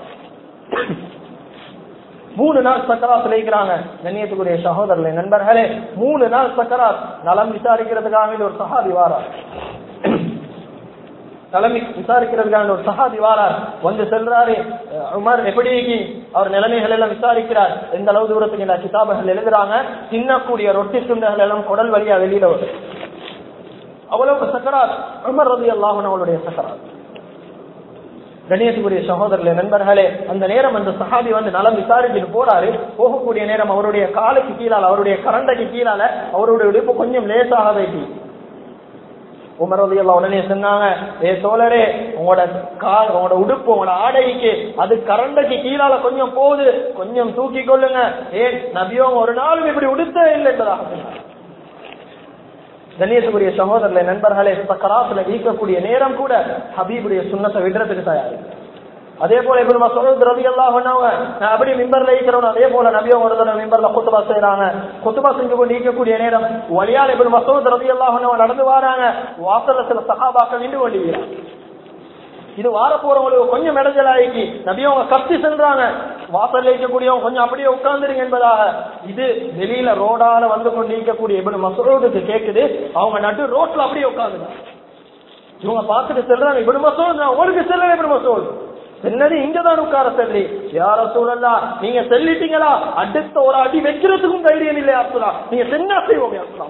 மூணு நாள் சக்கராத் இருக்கிறாங்க கண்ணியத்துக்குரிய சகோதரர்களே நண்பர்களே மூணு நாள் சக்கராத் நலம் விசாரிக்கிறதுக்காக வேண்டி ஒரு சஹாபி வாரார் தலைமை விசாரிக்கிறதுக்கான ஒரு சஹாபி வாரார் வந்து செல்றாரு அஹ் உமர் எப்படி அவர் நிலைமைகள் எல்லாம் விசாரிக்கிறார் எந்த அளவு தூரத்துக்கு இந்த கிதாபுகள் எழுதுறாங்க தின்னக்கூடிய ரொட்டி துண்டுகள் எல்லாம் குடல் வழியா வெளியில வரும் அவ்வளவு சக்கராத் உமர் ரதி அல்லாஹன் அவளுடைய சக்கராத் கணியத்துக்குரிய சகோதரர்களே நண்பர்களே அந்த நேரம் அந்த சஹாபி வந்து நலம் விசாரிச்சுட்டு போறாரு போகக்கூடிய நேரம் அவருடைய காலுக்கு கீழால அவருடைய கரண்டைக்கு கீழால அவருடைய உடுப்பு கொஞ்சம் லேசாக வைக்கி உமரதி எல்லாம் உடனே சொன்னாங்க ஏ தோழரே உங்களோட கால் உங்களோட உடுப்பு உங்களோட ஆடைக்கு அது கரண்டைக்கு கீழால கொஞ்சம் போகுது கொஞ்சம் தூக்கி கொள்ளுங்க ஏன் நபியும் ஒரு நாளும் இப்படி உடுத்தே இல்லை என்பதாக சொன்னார் கணேசகுரிய சகோதரர்களே நண்பர்களே சக்கராத்துல ஈக்கக்கூடிய நேரம் கூட ஹபீபுடைய சுண்ணத்தை விடுறதுக்கு தயார் அதே போல இப்ப நம்ம சொல்றது ரவி எல்லாம் பண்ணவங்க நான் அப்படி மிம்பர்ல ஈக்கிறோம் அதே போல நபியும் ஒரு தடவை மிம்பர்ல குத்துபா செய்யறாங்க குத்துபா செஞ்சு கொண்டு ஈக்கக்கூடிய நேரம் வழியால் இப்ப மசோத் ரவி எல்லாம் நடந்து வராங்க வாசல்ல சில சகாபாக்கள் நின்று கொண்டிருக்கிறாங்க இது வார போறவங்களுக்கு கொஞ்சம் இடைஞ்சலாகி நபியும் அவங்க கத்தி சென்றாங்க வாசல்ல இருக்கக்கூடியவங்க கொஞ்சம் அப்படியே உட்கார்ந்துருங்க என்பதாக இது வெளியில ரோடால வந்து கொண்டு இருக்கக்கூடிய இப்படி மசரோடுக்கு கேக்குது அவங்க நட்டு ரோட்ல அப்படியே உட்காந்துருங்க இவங்க பார்த்துட்டு செல்றாங்க இப்படி மசோல் உங்களுக்கு செல்லல இப்படி மசோல் என்னது இங்கதான் உட்கார செல்லி யார சூழல்லா நீங்க செல்லிட்டீங்களா அடுத்த ஒரு அடி வைக்கிறதுக்கும் தைரியம் இல்லையா அப்துல்லா நீங்க சென்னா செய்வோம் அப்துல்லா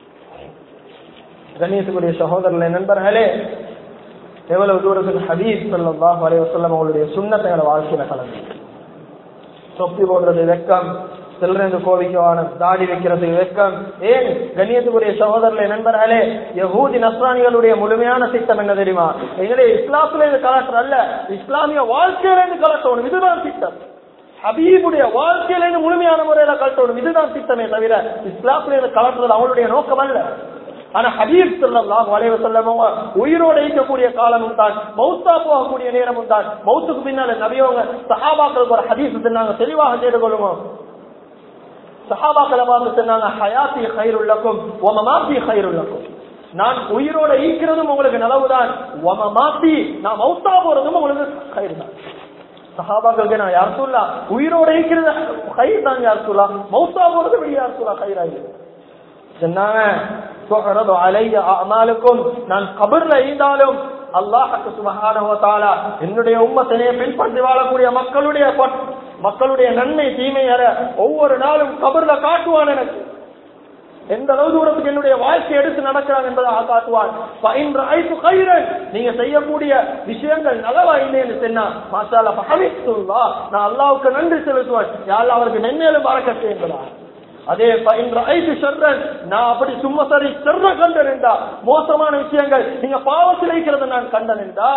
கணேசகுரிய சகோதரர்களே நண்பர்களே எவ்வளவு தூரத்துக்கு ஹபீஸ் சல்லாஹ் அலைய வசல்லம் அவங்களுடைய சுண்ணத்தை எங்களை வாழ்க்கையில கலந்து தொப்பி போடுறது வெக்கம் சில்லறைந்து கோவிக்குவான தாடி வைக்கிறது வெக்கம் ஏன் கண்ணியத்துக்குரிய சகோதரர்களே நண்பர்களே யகூதி நஸ்ரானிகளுடைய முழுமையான திட்டம் என்ன தெரியுமா எங்களுடைய இஸ்லாத்துல இருந்து கலெக்டர் அல்ல இஸ்லாமிய வாழ்க்கையில இருந்து கலெக்டர் இதுதான் திட்டம் ஹபீபுடைய வாழ்க்கையில இருந்து முழுமையான முறையில கலட்டணும் இதுதான் திட்டமே தவிர இஸ்லாத்துல இருந்து கலட்டுறது அவங்களுடைய நோக்கம் அல்ல ஆனா ஹபீப் சொல்லலாம் வளைவ சொல்லமோ உயிரோடு இருக்கக்கூடிய காலமும் தான் மௌத்தா போகக்கூடிய நேரமும் தான் மௌத்துக்கு பின்னால நபியவங்க சஹாபாக்களுக்கு ஒரு ஹதீஸ் சொன்னாங்க தெளிவாக செய்து கொள்ளுவோம் சஹாபாக்களை பார்த்து சொன்னாங்க ஹயாத்தி ஹைருள்ளக்கும் ஒமமாத்தி ஹைருள்ளக்கும் நான் உயிரோட ஈக்கிறதும் உங்களுக்கு நலவுதான் ஒம மாத்தி நான் மௌத்தா போறதும் உங்களுக்கு கயிறு தான் சஹாபாக்களுக்கு நான் யார் சொல்லா உயிரோட ஈக்கிறது கயிறு தான் யார் சொல்லா மௌத்தா போறது வெளியே யார் சொல்லா கயிறாகிறது சொன்னாங்க துஹரது அலைய அமாலுக்கும் நான் கபர்ல ஈந்தாலும் அல்லாஹுக்கு சுபஹானஹு தஆலா என்னுடைய உம்மத்தினை பின்பற்றி வாழக்கூடிய மக்களுடைய பட்- மக்களுடைய நன்மை தீமை அற ஒவ்வொரு நாளும் கபர்ல காட்டுவான் எனக்கு எந்த அளவு தூரத்துக்கு என்னுடைய வாழ்க்கை எடுத்து நடக்கிறான் என்பதாக காட்டுவான் ஃபைன் ரஅய்து கைரன் நீங்க செய்யக்கூடிய விஷயங்கள் நலவா இல்லைன்னு சொன்னா மாஷாஅல்லா ஃபஹமித்துல்லா நான் அல்லாஹ்வுக்கு நன்றி செலுத்துவேன் யா அல்லாஹ் அவருக்கு நன்மையிலும் பறக்கத்து என்பதா அதே ஃபைன் ரஅய்து ஷர்ரன் நான் அப்படி சும்மா சரி செர்ற கண்டன் என்றா மோசமான விஷயங்கள் நீங்க பாவத்தில் இருக்கிறத நான் கண்டன் என்றா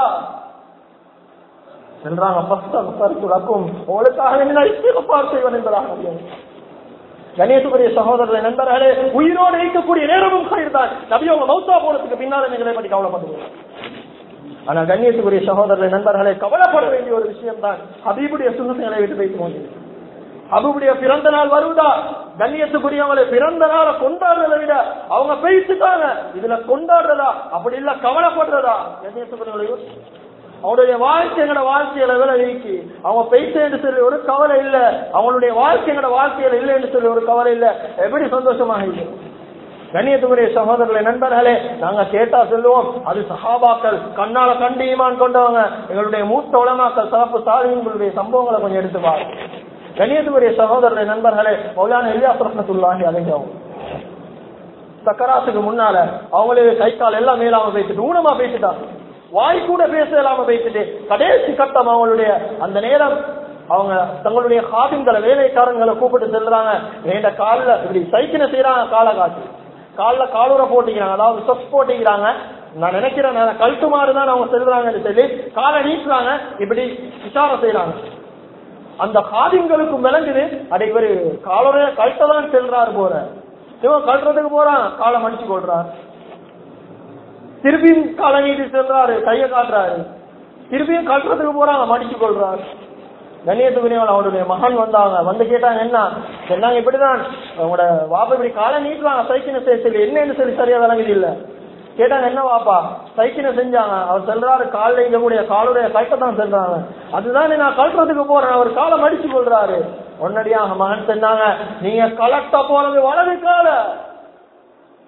சென்றாங்க ஃபர்ஸ்ட் அஸ்தக்ஃபிருக்கும் உங்களுக்காக வேண்டி நான் இஸ்திக்ஃபார் செய்வேன் என்பதாக நபியம் கணேசுக்குரிய சகோதரர்களை நண்பர்களே உயிரோடு இருக்கக்கூடிய நேரமும் கயிறு தான் நபியவங்க மௌத்தா போனதுக்கு பின்னால நீங்களை பற்றி கவலைப்படுவோம் ஆனா கண்ணியத்துக்குரிய சகோதரர்களை நண்பர்களே கவலைப்பட வேண்டிய ஒரு விஷயம் தான் ஹபீபுடைய சுண்ணங்களை விட்டு வைத்து கொண்டீங்க அபுடைய பிறந்த நாள் வருவதா கண்ணியத்துக்குரியவங்களை பிறந்த நாளை கொண்டாடுறதை விட அவங்க பேசிட்டாங்க இதுல கொண்டாடுறதா அப்படி இல்ல கவலைப்படுறதா கண்ணியத்துக்குரியவங்களை அவனுடைய வாழ்க்கை எங்கட வாழ்க்கையில வேலை இருக்கு அவங்க பேசேன்னு சொல்லி ஒரு கவலை இல்ல அவங்களுடைய வாழ்க்கை எங்கட வாழ்க்கையில இல்லைன்னு சொல்லி ஒரு கவலை இல்ல எப்படி சந்தோஷமாக இருக்கு கண்ணியத்துக்குரிய சகோதரர்களை நண்பர்களே நாங்க கேட்டா சொல்லுவோம் அது சஹாபாக்கள் கண்ணால கண்டு ஈமான் கொண்டவங்க எங்களுடைய மூத்த உலமாக்கள் சிறப்பு சாதிகளுடைய சம்பவங்களை கொஞ்சம் எடுத்து பாருங்க கண்ணியத்துக்குரிய சகோதரர்களை நண்பர்களே மௌலான இல்லியா பிரசனத்துள்ளாகி அலைஞ்சவங்க சக்கராத்துக்கு முன்னால அவங்களே கை கால் எல்லாம் மேலாம பேசிட்டு ஊனமா பேசிட்டாங்க வாய் கூட பேச இல்லாம பேசிட்டு கடைசி கட்டம் அவங்களுடைய அந்த நேரம் அவங்க தங்களுடைய காதின்களை வேலைக்காரங்களை கூப்பிட்டு செல்றாங்க வேண்ட காலில் இப்படி சைக்கிளை செய்யறாங்க காலை காட்சி கால்ல காலுற போட்டிக்கிறாங்க அதாவது சொஸ் போட்டிக்கிறாங்க நான் நினைக்கிறேன் நான் கழுத்துமாறு தான் அவங்க செல்றாங்கன்னு சொல்லி காலை நீட்டுறாங்க இப்படி விசாரம் செய்யறாங்க அந்த காதிங்களுக்கு விளங்குது அட இவரு காலுடைய கழுத்தை தான் செல்றாரு போற இவன் கழுறதுக்கு போறான் காலை மடிச்சு கொள்றார் திருப்பியும் காலை நீட்டி செல்றாரு கையை காட்டுறாரு திருப்பியும் கழுறதுக்கு போறாங்க மடிச்சு கொள்றாரு கண்ணியத்துக்குரியவன் அவருடைய மகன் வந்தாங்க வந்து கேட்டாங்க என்ன சொன்னாங்க இப்படிதான் உங்களோட வாப்பா இப்படி காலை நீட்டுவாங்க சைக்கிள் செய்ய சொல்லி என்னன்னு சொல்லி சரியா விளங்குது இல்ல கேட்டாங்க என்ன வாப்பா சைக்கிளை செஞ்சாங்க அவர் செல்றாரு காலில் இருக்கக்கூடிய காலுடைய கட்டை தான் செல்றாங்க அதுதான் நான் கழட்டுறதுக்கு போறேன் அவர் காலை மடிச்சு கொள்றாரு உடனடியாக மகன் சொன்னாங்க நீங்க கலட்ட போறது வலது கால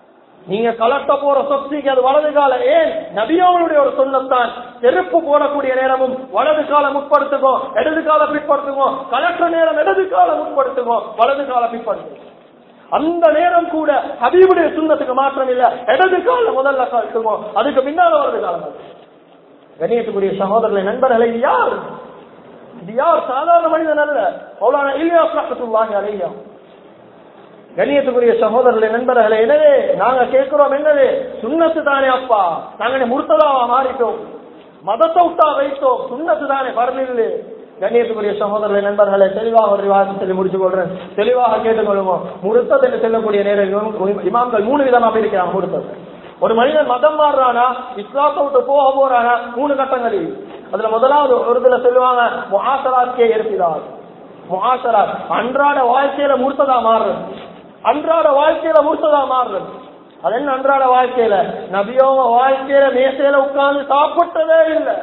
நீங்க கலட்ட போற சொத்திக்கு அது வலது கால ஏன் நபியாவுடைய ஒரு சொன்னத்தான் செருப்பு போடக்கூடிய நேரமும் வலது கால முற்படுத்துவோம் இடது கால பிற்படுத்துவோம் கலற்ற நேரம் இடது கால முற்படுத்துவோம் வலது கால பிற்படுத்துவோம் அந்த நேரம் கூட ஹபீபுடைய சுண்ணத்துக்கு மாற்றம் இல்ல இடது கால முதல்ல கட்டுவோம் அதுக்கு பின்னால வலது காலம் அது. கண்ணியத்துக்குரிய சகோதரர்களை நண்பர்களை இது யார் இது யார் சாதாரண மனிதன் அல்ல மௌலானா இலியாஸ் ரஹ்மத்துல்லாஹி அலைஹி கண்ணியத்துக்குரிய சகோதரர்களே நண்பர்களே எனவே நாங்க கேட்கிறோம் என்னது சுண்ணத்து தானே அப்பா நாங்க முர்த்ததாவா மாறிட்டோம் மதத்தை விட்டா வைத்தோம் சுண்ணத்து தானே வரலில்லை கண்ணியத்துக்குரிய சகோதரர்களே நண்பர்களே தெளிவாக ஒரு விவாதம் சொல்லி முடிச்சு கொள்றேன் தெளிவாக கேட்டுக்கொள்வோம் முருத்தத் என்று சொல்லக்கூடிய நேரம் இமாம் இமாம்கள் மூணு விதமா பிரிக்கிறாங்க முருத்தத் ஒரு மனிதன் மதம் மாறுறானா இஸ்லாத்தை விட்டு போக போறானா மூணு கட்டங்களில் அதுல முதலாவது ஒரு இதுல சொல்லுவாங்க முஹாசராக்கே இருக்கிறார் முஹாசராத் அன்றாட வாழ்க்கையில முர்த்ததா மாறுறது அன்றாட வாழ்க்கையில மூத்ததா மாறுறது அது என்ன அன்றாட வாழ்க்கையில நபியோங்க வாழ்க்கையில மேசையில உட்கார்ந்து சாப்பிட்டதே இல்லை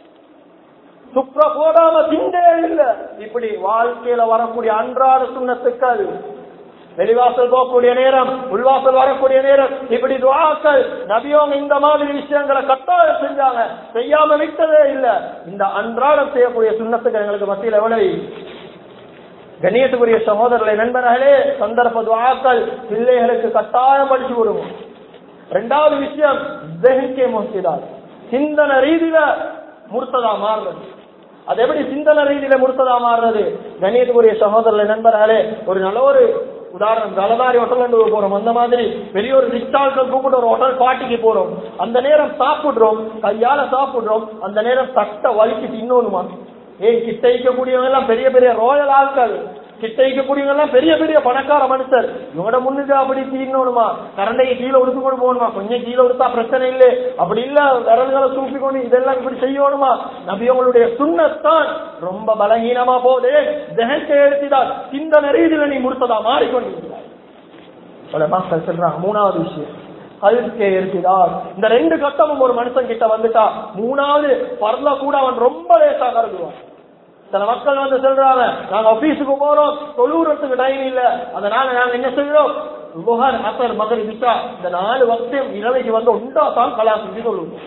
சுப்ர போடாம திண்டே இல்லை இப்படி வாழ்க்கையில வரக்கூடிய அன்றாட சுண்ணத்துக்கள் வெளிவாசல் போகக்கூடிய நேரம் உள்வாசல் வரக்கூடிய நேரம் இப்படி துவாக்கள் நபியோங்க இந்த மாதிரி விஷயங்களை கட்டாயம் செஞ்சாங்க செய்யாம விட்டதே இல்லை இந்த அன்றாடம் செய்யக்கூடிய சுண்ணத்துக்கள் எங்களுக்கு மத்தியில் எவ்வளவு கண்ணியத்துக்குரிய சகோதரர்களை நண்பர்களே சந்தர்ப்ப துவாக்கள் பிள்ளைகளுக்கு கட்டாயம் படிச்சு கொடுக்கும் ரெண்டாவது விஷயம் ஜெஹிக்கே மோசிதார் சிந்தன ரீதியில முர்த்ததா மாறுறது அது எப்படி சிந்தன ரீதியில முர்த்ததா மாறுறது கண்ணியத்துக்குரிய சகோதரர்களை நண்பர்களே ஒரு நல்ல ஒரு உதாரணம் தலதாரி ஹோட்டல் போறோம் அந்த மாதிரி வெளிய ஒரு ரிச்சாள்கள் கூப்பிட்டு ஒரு ஹோட்டல் பாட்டிக்கு போறோம் அந்த நேரம் சாப்பிடுறோம் கையால சாப்பிடுறோம் அந்த நேரம் தட்ட வலிக்கு தின்னோணுமா ஏன் கிட்ட வைக்கக்கூடியவங்க எல்லாம் பெரிய பெரிய ரோயல் ஆட்கள் கிட்ட வைக்கக்கூடியவங்க எல்லாம் பெரிய பெரிய பணக்கார மனுஷர் இவங்களோட முன்னுக்கு அப்படி தீரணுமா கரண்டையை கீழே உடுத்து கொண்டு போகணுமா கொஞ்சம் கீழே உடுத்தா பிரச்சனை இல்லை அப்படி இல்ல விரல்களை தூக்கி கொண்டு இதெல்லாம் இப்படி செய்யணுமா நபியவங்களுடைய சுண்ணத்தான் ரொம்ப பலகீனமா போதே ஜெகத்தை எடுத்திதான் இந்த நெறியில நீ முறுத்ததா மாறிக்கொண்டிருக்கிறாய் பல மக்கள் சொல்றாங்க மூணாவது விஷயம் கல்விக்கே இருக்கிறார் இந்த ரெண்டு கட்டமும் ஒரு மனுஷன் கிட்ட வந்துட்டா மூணாவது பரல கூட அவன் ரொம்ப லேசா கருதுவான் சில மக்கள் வந்து சொல்றாங்க நாங்க ஆபீஸுக்கு போறோம் தொழுவுறதுக்கு டைம் இல்ல அதனால நாங்க என்ன செய்யறோம் லுஹர் அசர் மகர் விசா இந்த நாலு வருஷம் இரவைக்கு வந்து உண்டா தான் கலா செஞ்சு சொல்லுவோம்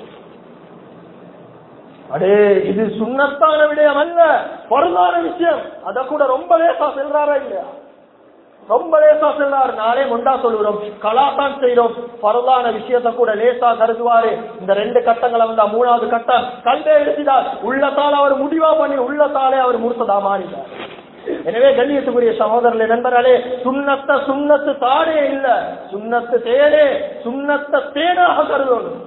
அடே இது சுண்ணத்தான விடயம் அல்ல பொருளான விஷயம் அத கூட ரொம்ப லேசா செல்றாரா இல்லையா ரொம்ப லேசா செல்றாரு நாளே முண்டா சொல்லுறோம் கலாத்தான் செய்யறோம் பரவான விஷயத்த கூட லேசா கருதுவாரு இந்த ரெண்டு கட்டங்களை வந்தா மூணாவது கட்டம் கல்வே எழுதினார் உள்ளத்தால அவர் முடிவா பண்ணி உள்ளத்தாலே அவர் முறுத்ததா மாறினார் எனவே கண்ணியத்துக்குரிய சகோதரர்களே நண்பர்களே சுண்ணத்த சுண்ணத்து தானே இல்ல சுண்ணத்து தேனே சுண்ணத்த தேனாக கருதணும்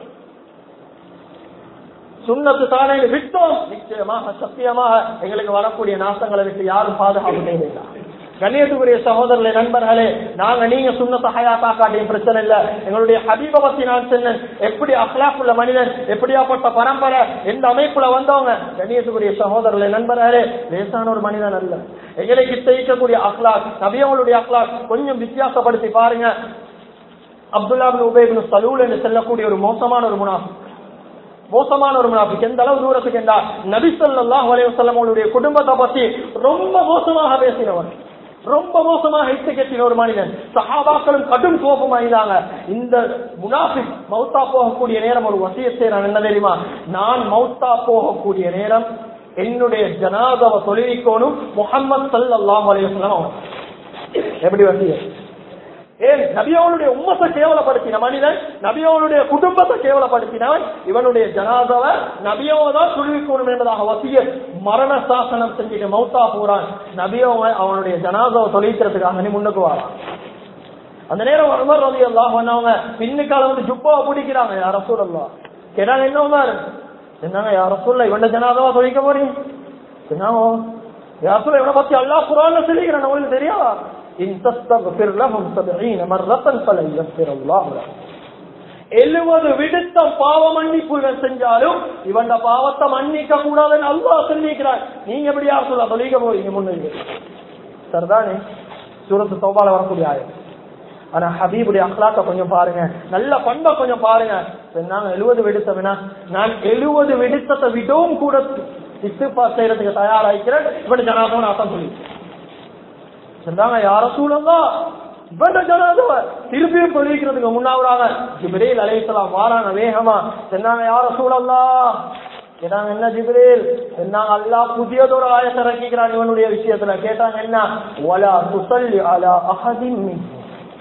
சுண்ணத்து தானே விட்டோம் நிச்சயமாக சத்தியமாக எங்களுக்கு வரக்கூடிய நாசங்களை விட்டு யாரும் பாதுகாப்பு தேவையில்லை கண்ணியத்துக்குரிய சகோதரர்களே நண்பர்களே நாங்க நீங்க சுண்ணத்தை ஹயாத்தா காட்டியும் பிரச்சனை இல்ல எங்களுடைய ஹபீப பத்தி நான் சொன்னேன் எப்படி அஹ்லாக் உள்ள மனிதன் எப்படியாப்பட்ட பரம்பரை எந்த அமைப்புல வந்தவங்க கண்ணியத்துக்குரிய சகோதரர்களே நண்பர்களே லேசான ஒரு மனிதன் அல்ல எங்களை கிட்ட இருக்கக்கூடிய அஹ்லாக் நபியவங்களுடைய அஹ்லாக் கொஞ்சம் வித்தியாசப்படுத்தி பாருங்க அப்துல்லா உபேபின் சலூல் என்று செல்லக்கூடிய ஒரு மோசமான ஒரு முனாஃபி மோசமான ஒரு முனாஃபிக் எந்த அளவு தூரத்துக்கு என்றால் நபி ஸல்லல்லாஹு அலைஹி வஸல்லம் அவருடைய குடும்பத்தை பத்தி ரொம்ப மோசமாக பேசினவர் ரொம்ப மோசமாக இட்டு கட்டின ஒரு மனிதன் சஹாபாக்களும் கடும் கோபம் அணிந்தாங்க இந்த முனாஃபிக் மௌத்தா போகக்கூடிய நேரம் ஒரு வசியத்தை நான் என்ன தெரியுமா நான் மௌத்தா போகக்கூடிய நேரம் என்னுடைய ஜனாதவ தொழிலிக்கோனும் முகமது சல்லாஹ் அலையம் எப்படி வசியம் ஏன் நபியோனுடைய உம்மத்தை கேவலப்படுத்தின மனிதன் நபியோனுடைய குடும்பத்தை கேவலப்படுத்தினவன் இவனுடைய ஜனாதவ நபியோவை தான் சுழுவிக்கணும் என்பதாக வசிய மரண சாசனம் செஞ்சுட்டு மௌத்தா போறான் நபியோவை அவனுடைய ஜனாதவை தொழிக்கிறதுக்காக நீ முன்னுக்கு வரான் அந்த நேரம் உமர் ரவி அல்லாஹ் பண்ணவங்க பின்னுக்கால வந்து ஜுப்பாவை பிடிக்கிறாங்க யார சூழல்லா கேட்டாங்க என்ன உமர் என்னங்க யார சூழல இவன் ஜனாதவா தொழிக்க போறீங்க என்னவோ யார சொல்ல இவனை பத்தி அல்லா குரான் சொல்லிக்கிறேன் உங்களுக்கு தெரியாதா إن تستغفر لهم سبعين مرة فلن يغفر الله لهم எழுபது விடுத்தம் பாவ மன்னிப்பு இவன் செஞ்சாலும் இவன் பாவத்தை மன்னிக்க கூடாதுன்னு அல்லாஹ் சொல்லிக்கிறான் நீங்க எப்படி யார் சொல்ல தொழிக போறீங்க முன்னே சரிதானே சூரத்து சோபால வரக்கூடிய ஆயம் ஆனா ஹபீபுடைய அஹ்லாக்க கொஞ்சம் பாருங்க நல்ல பண்பை கொஞ்சம் பாருங்க நாங்க எழுபது விடுத்தம்னா நான் எழுபது விடுத்தத்தை விடவும் கூட இத்துப்பா செய்யறதுக்கு தயாராகிறேன் இவன் ஜனாதவன் அர்த்தம் சொல்லி சொன்னாங்க யார சூழல்லா இவன் ஜனாதாவை திருப்பியும் தொழிக்கிறதுக்கு முன்னாவுறாங்க ஜிப்ரீல் அலைஹிஸ்ஸலாம் வாராங்க வேகமா சொன்னாங்க யார சூழல்லா கேட்டாங்க என்ன ஜிப்ரீல் சொன்னாங்க அல்லாஹ் புதியதொரு ஆயத்தை இறக்கிக்கிறான் இவனுடைய விஷயத்துல கேட்டாங்க என்ன வலா துசல்லி அலா அஹதின் மின்ஹும்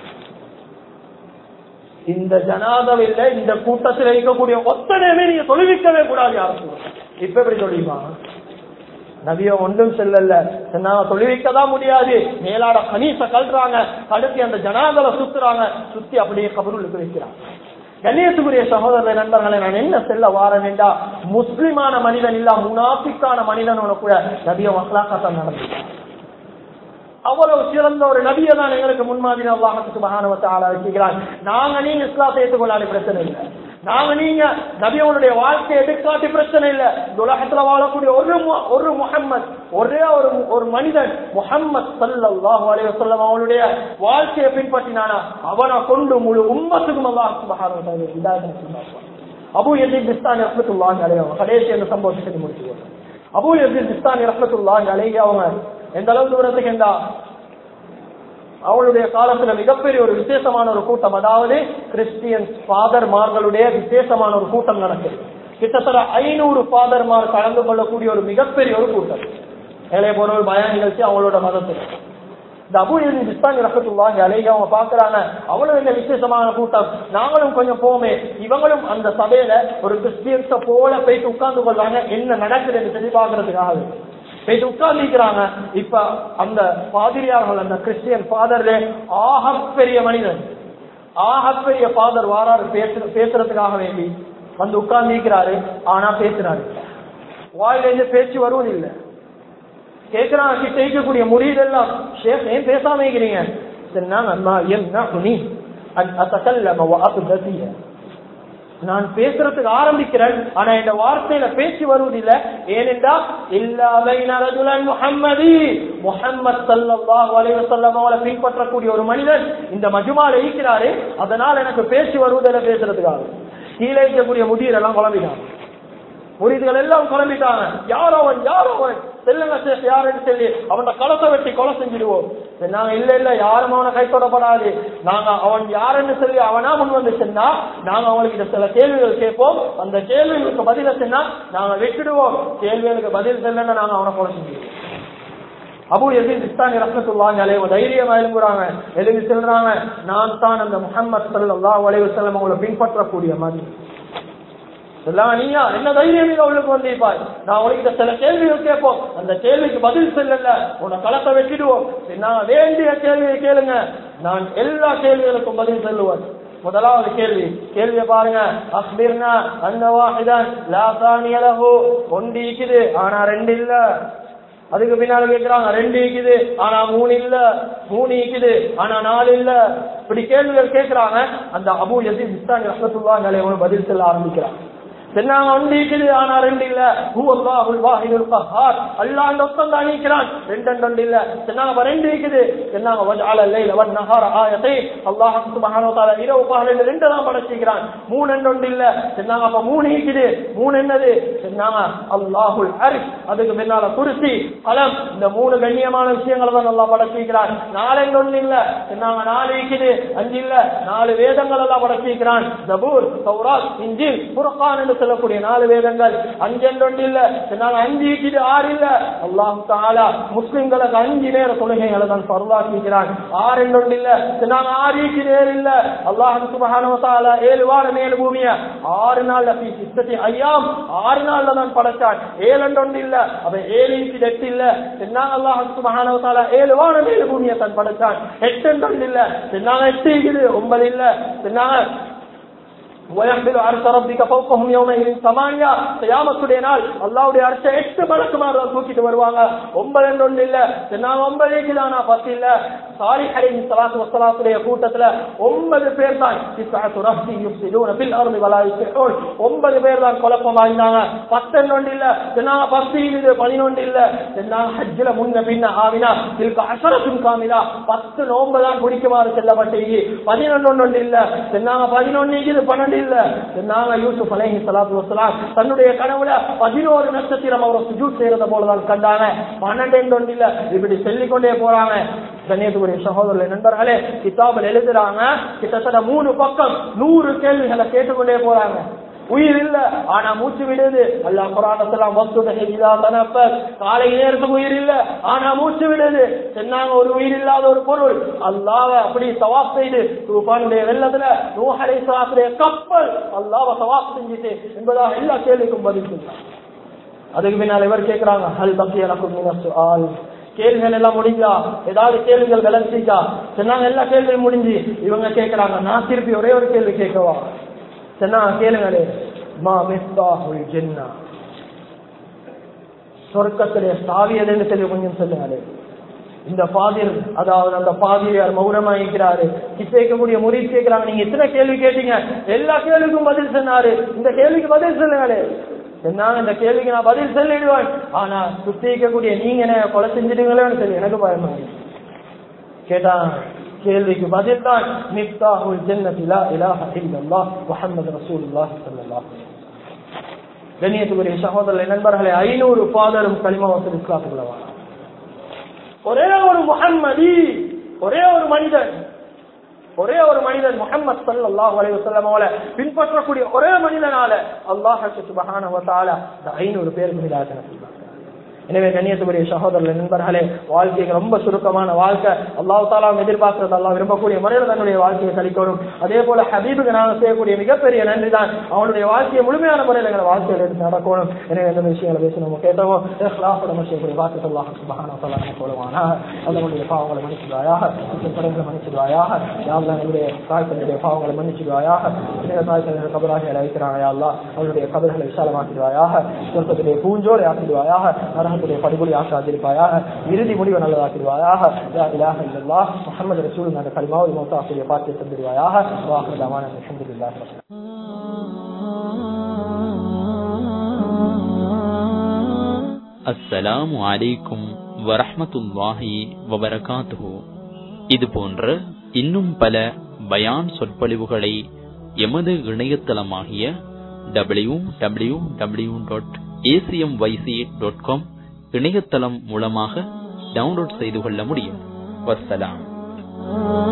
இந்த ஜனாதவில்ல இந்த கூட்டத்தில் இருக்கக்கூடிய ஒத்தனையுமே நீங்க தொழுவிக்கவே கூடாது யாரும் இப்ப எப்படி தொழிப்பாங்க நபிய ஒன்றும் செல்லல சொன்னாங்க தொழுவிக்க தான் முடியாது மேலாட கணீச கல்றாங்க கடுத்து அந்த ஜனாதலை சுத்துறாங்க சுத்தி அப்படியே கபருளுக்கு வைக்கிறாங்க கண்ணியத்துக்குரிய சகோதர நண்பர்களை நான் என்ன செல்ல வாரன் என்றா முஸ்லிமான மனிதன் இல்ல முனாபிக்கான மனிதனோட கூட நபிய மசலாக்கத்தான் நடந்துட்டாங்க அவ்வளவு சிறந்த ஒரு நபியை தான் எங்களுக்கு முன்மாதிரி அல்லாஹத்துக்கு மகானவத்தை ஆள வச்சுக்கிறான் நாங்க நீங்க இஸ்லாத்தை ஏற்றுக்கொள்ளாத பிரச்சனை இல்லை நாங்க நீங்க நபியோனுடைய வாழ்க்கை எடுக்காட்டி பிரச்சனை இல்ல இந்த உலகத்துல வாழக்கூடிய ஒரு மு- ஒரு முஹம்மத் ஒரே ஒரு ஒரு மனிதன் முஹம்மத் ஸல்லல்லாஹு அலைஹி வஸல்லம் அவனுடைய வாழ்க்கையை பின்பற்றினானா அவனை கொண்டு முழு உம்மத்துக்கும் அல்லாஹ் சுப்ஹானஹு வ தஆலா ஹிதாயத்தை கொடுப்பான் அபு யசீத் பிஸ்தானி ரஹ்மத்துல்லாஹி அலைஹி அவங்க கடைசி அந்த சம்பவத்தை சொல்லி முடிச்சுவாங்க அபு யசீத் பிஸ்தானி ரஹ்மத்துல்லாஹி அலைஹி அவங்க எந்த அளவு தூரத்துக்கு என்றா அவளுடைய காலத்துல மிகப்பெரிய ஒரு விசேஷமான ஒரு கூட்டம் அதாவது கிறிஸ்டியன் ஃபாதர்மார்களுடைய விசேஷமான ஒரு கூட்டம் நடக்குது கிட்டத்தட்ட ஐநூறு ஃபாதர்மார் கலந்து கொள்ளக்கூடிய ஒரு மிகப்பெரிய ஒரு கூட்டம் ஏழைய போற ஒரு பய நிகழ்ச்சி அவங்களோட மதத்துல இந்த அபு எதிரி பிஸ்தானி ரஹத்துல்லாஹி அலைஹி அவங்க பாக்குறாங்க அவளும் என்ன விசேஷமான கூட்டம் நாங்களும் கொஞ்சம் போமே இவங்களும் அந்த சபையில ஒரு கிறிஸ்டியன்ஸ போல போயிட்டு உட்கார்ந்து கொள்வாங்க என்ன நடக்குதுன்னு சொல்லி பாக்குறதுக்காக போயிட்டு உட்கார்ந்துக்கிறாங்க இப்ப அந்த பாதிரியார்கள் அந்த கிறிஸ்டியன் ஃபாதர்ல ஆகப்பெரிய மனிதன் ஆகப்பெரிய ஃபாதர் வாராரு பேச பேசுறதுக்காக வேண்டி வந்து உட்கார்ந்துக்கிறாரு ஆனா பேசுறாரு வாயிலிருந்து பேச்சு வருவதில்லை கேட்கிறாங்க கிட்ட இருக்கக்கூடிய முறியதெல்லாம் ஷேக் ஏன் பேசாம இருக்கிறீங்க சொன்னாங்க அம்மா என்ன நீ அத்தக்கல்லம வாக்குதத்திய நான் பேசுறதுக்கு ஆரம்பிக்கிறேன் ஆனா இந்த வார்த்தையில பேச்சு வருவதில்லை ஏனென்றா இல்லாத முஹம்மதி முஹம்மது சல்லல்லாஹு அலைஹி வஸல்லம் அவரை பின்பற்றக்கூடிய ஒரு மனிதன் இந்த மஜுமால இருக்கிறாரு அதனால் எனக்கு பேச்சு வருவதில்லை பேசுறதுக்காக கீழே இருக்கக்கூடிய முதியரெல்லாம் குழம்பிட்டாங்க முறிதுகள் எல்லாம் குழம்பிட்டாங்க யார் அவன் யார் அவன் செல்லுங்க சேஷ் யாருன்னு சொல்லி அவன களத்தை வெட்டி கொலை செஞ்சிடுவோம் நாங்க இல்ல இல்ல யாரும் அவனை கை தொடப்படாது நாங்க அவன் யாருன்னு சொல்லி அவனா முன் வந்து சொன்னா நாங்க அவனுக்கு சில கேள்விகள் கேட்போம் அந்த கேள்விகளுக்கு பதில சொன்னா நாங்க வெட்டிடுவோம் கேள்விகளுக்கு பதில் செல்லன்னு நாங்க அவனை கொலை செஞ்சிடுவோம் அபு எதிர் இஸ்தானி ரசத்துல்லாங்க அலைவ தைரியமா எழும்புறாங்க எழுதி செல்றாங்க நான் தான் அந்த முகமது சல்லாஹ் அலைவு செல்லம் அவங்களை பின்பற்றக்கூடிய மாதிரி எல்லாம் நீயா என்ன தைரியம் நீங்க உள்ளுக்கு வந்திருப்பாய் நான் உனக்கு சில கேள்விகள் கேட்போம் அந்த கேள்விக்கு பதில் சொல்லல உன்னை களத்தை வெட்டிடுவோம் நான் வேண்டிய கேள்வியை கேளுங்க நான் எல்லா கேள்விகளுக்கும் பதில் சொல்லுவேன் முதலாவது கேள்வி கேள்வியை பாருங்க அஸ்பீர்னா அந்த வாஹிதான் லா தானிய லஹு ஒன்று இருக்குது ஆனா ரெண்டு இல்ல அதுக்கு பின்னால கேக்குறாங்க ரெண்டு இருக்குது ஆனா மூணு இல்ல மூணு இருக்குது ஆனா நாலு இல்ல இப்படி கேள்விகள் கேட்கிறாங்க அந்த அபு எசி இஸ்தானி ரசத்துல்லா நிலையோட பதில் சொல்ல ஆரம்பிக்கிறாங்க சொன்னாங்க ஒன்று இருக்குது ஆனா ரெண்டு இல்ல ஹூ அல்லாஹுல் வாஹிதுல் கஹார் அல்லாஹ் அந்த ஒத்தம் தான் நீக்கிறான் ரெண்டு ரெண்டு இல்ல சொன்னாங்க அப்ப ரெண்டு இருக்குது சொன்னாங்க வஜ்அல லைல வன் நஹார ஆயத்தை அல்லாஹ் சுப்ஹானஹு வ தஆலா இரவு பகல் ரெண்டு தான் படைச்சிக்கிறான் மூணு ரெண்டு ஒன்று இல்ல சொன்னாங்க அப்ப மூணு இருக்குது மூணு என்னது சொன்னாங்க அல்லாஹுல் அரிஷ் அதுக்கு பின்னால குருசி கலம் இந்த மூணு கண்ணியமான விஷயங்களை தான் அல்லாஹ் படைச்சிக்கிறான் நாலு ரெண்டு ஒன்று இல்ல சொன்னாங்க நாலு இருக்குது அஞ்சு இல்ல நாலு வேதங்கள் எல்லாம் படைச்சிக்கிறான் ஜபூர் தௌராத் இன்ஜில் புர்கான் என்று சொல்லக்கூடிய நாலு வேதங்கள் அஞ்செண்டு இல்ல நாங்க அஞ்சு இருக்குது ஆறு இல்ல அல்லாஹு தாலா முஸ்லிம்களுக்கு அஞ்சு நேர தொழுகைகளை தான் பருவாக்கிக்கிறான் ஆறு ஒன்று இல்ல நாங்க ஆறு இருக்குது ஏழு இல்ல அல்லாஹ் சுபஹானஹு வ தஆலா ஏழு வாரம் ஏழு பூமிய ஆறு நாள்ல ஃபீ சித்தத்தி ஐயாம் ஆறு நாள்ல தான் படைச்சான் ஏழு ஒன்று இல்ல அப்ப ஏழு இருக்குது எட்டு இல்ல சொன்னாங்க அல்லாஹ் சுபஹானஹு வ தஆலா ஏழு வாரம் ஏழு பூமியை தான் படைச்சான் எட்டு ஒன்று இல்ல சொன்னாங்க எட்டு இருக்குது ஒன்பது இல்ல சொன்னாங்க ويحمل عرش ربك فوقهم يومئذ ثمانية قيامத்துடைய நாள் அல்லாஹ்வுடைய அர்ஷ எட்டு மலக்குமார் தூக்கிட்டு வருவாங்க ஒன்பது ஒன்று இல்ல நான் ஒன்பது இருக்குதானா பத்து இல்ல சாரி அலைஹி ஸலாத்து வஸலாத்துடைய கூட்டத்துல ஒன்பது பேர் தான் இஸ்ஸாத்து ரஹ்தி யுஃப்ஸிலூன ஃபில் அர்தி வலா யுஸ்லிஹூன் ஒன்பது பேர் தான் குழப்பமா இருந்தாங்க பத்து ஒன்று இல்ல சொன்னாங்க பத்து இது பதினொன்று இல்ல சொன்னாங்க ஹஜ்ஜில முன்ன பின்ன ஆவினா இதுக்கு அசரத்தும் காமிலா பத்து நோன்பு தான் பிடிக்குமாறு செல்லப்பட்டீங்க பதினொன்று ஒன்று இல்ல சொன்னாங்க பதினொன்று இது பன்னெண்டு இல்ல நாங்க யூசுப் அலைஹி ஸலாத்து வஸலாம் தன்னுடைய கனவுல பதினோரு நட்சத்திரம் அவர் சுஜூத் செய்யறத போலதான் கண்டாங்க பன்னெண்டு ஒன்று இல்ல இப்படி சொல்லிக் கொண்டே போறாங்க கண்ணியத்துக்குரிய சகோதரர்கள் நண்பர்களே கிதாபில் எழுதுறாங்க கிட்டத்தட்ட மூணு பக்கம் நூறு கேள்விகளை கேட்டுக்கொண்டே போறாங்க உயிர் இல்ல ஆனா மூச்சு விடுது அல்லாஹ் குரானத்தெல்லாம் வஸ்துத ஹிஜா தனப்ப காலை நேரத்துக்கு உயிர் இல்ல ஆனா மூச்சு விடுது சொன்னாங்க ஒரு உயிர் இல்லாத ஒரு பொருள் அல்லாஹ் அப்படி தவாப் செய்து தூஃபானுடைய வெள்ளத்துல நூஹலை சலாத்துடைய கப்பல் அல்லாஹ் தவாப் செஞ்சுட்டு என்பதாக எல்லா கேள்விக்கும் பதில் சொல்றாங்க அதுக்கு பின்னால் இவர் கேட்கிறாங்க ஹல் பக்கி எனக்கு ஆள் கேள்விகள் எல்லாம் முடிஞ்சா ஏதாவது கேள்விகள் விளைஞ்சிக்கா சொன்னாங்க எல்லா கேள்வியும் முடிஞ்சு இவங்க கேட்கிறாங்க நான் திருப்பி ஒரே ஒரு கேள்வி கேட்கவா சொன்னா கேளுங்களே மா மிஸ்தாஹுல் ஜென்னா சொர்க்கத்துடைய சாவி எதுன்னு சொல்லி கொஞ்சம் சொல்லுங்களே இந்த பாதிர் அதாவது அந்த பாதிரியார் மௌனமாயிருக்கிறாரு இப்ப கேட்கக்கூடிய முறை கேட்கிறாங்க நீங்க எத்தனை கேள்வி கேட்டீங்க எல்லா கேள்விக்கும் பதில் சொன்னாரு இந்த கேள்விக்கு பதில் சொல்லுங்களே சொன்னாங்க இந்த கேள்விக்கு நான் பதில் சொல்லிடுவேன் ஆனா சுத்தி இருக்கக்கூடிய நீங்க என்ன கொலை செஞ்சிடுங்களேன்னு சொல்லி எனக்கு பயமா இருக்கு. கேட்டா கேள்விக்கு பதில் தான் மிப்தாஹுல் ஜன்னதி லா இலாஹ இல்லல்லாஹ் முஹம்மது ரசூலுல்லாஹி ஸல்லல்லாஹு அலைஹி வஸல்லம் கண்ணியத்துக்குரிய சகோதரர்களே நண்பர்களே ஐநூறு பாதரும் களிமா வசதி இஸ்லாத்துக்குள்ள வா ஒரே ஒரு முஹம்மதி ஒரே ஒரு மனிதன் ஒரே ஒரு மனிதன் முகமது சல்லாஹ் அலைஹி வஸல்லம் அவளை பின்பற்றக்கூடிய ஒரே மனிதனால அல்லாஹ் சுப்ஹானஹு வ தஆலா இந்த ஐநூறு பேருக்கு ஹிதாயத்தை நசீபாக்குறார் எனவே கண்ணியத்துக்குரிய சகோதரர்கள் நண்பர்களே வாழ்க்கைக்கு ரொம்ப சுருக்கமான வாழ்க்கை அல்லாஹ் தாலா எதிர்பார்க்கிறது அல்லாஹ் விரும்பக்கூடிய முறையில் தன்னுடைய வாழ்க்கையை கழிக்கணும் அதே போல ஹபீபுக்கு நாங்கள் செய்யக்கூடிய மிகப்பெரிய நன்றி தான் அவனுடைய வாழ்க்கையை முழுமையான முறையில் எங்களை வாழ்க்கையில் எடுத்து நடக்கணும் எனவே எந்த விஷயங்களை பேசி நம்ம கேட்டோமோ இஹ்லாஸோட நம்ம செய்யக்கூடிய வாக்கு அல்லாஹ் சுபஹான தஆலா நமக்கு போடுவானா அதனுடைய பாவங்களை மன்னிச்சிடுவாயாக குற்றங்களை மன்னிச்சிடுவாயாக யாரெல்லாம் என்னுடைய தாய்த்தனுடைய பாவங்களை மன்னிச்சிடுவாயாக என்னுடைய தாய்த்தனுடைய கபராக அழைக்கிறாங்க யாரெல்லாம் அவருடைய கபர்களை விசாலமாக்கிடுவாயாக சொர்க்கத்துடைய பூஞ்சோரை ஆக்கிடுவாயாக நரகத்துடைய படுகொலை ஆக்காதிருப்பாயாக இறுதி முடிவை நல்லதாக்கிடுவாயாக யா இலாஹ இல்லல்லாஹ் முஹம்மது ரசூல் அந்த கலிமாவை மௌத்தாக்குடைய பார்த்து தந்துடுவாயாக வாஹர் தவான அல்ஹம்துலில்லாஹ் அஸ்ஸலாமு அலைக்கும் வரஹ்மத்துல்லாஹி வபரகாத்துஹு இது போன்ற இன்னும் பல பயான் சொற்பொழிவுகளை எமது இணையதளமாகிய W W W dot ACM YC dot com இணையதளம் மூலமாக டவுன்லோட் செய்து கொள்ள முடியும் வஸ்ஸலாம்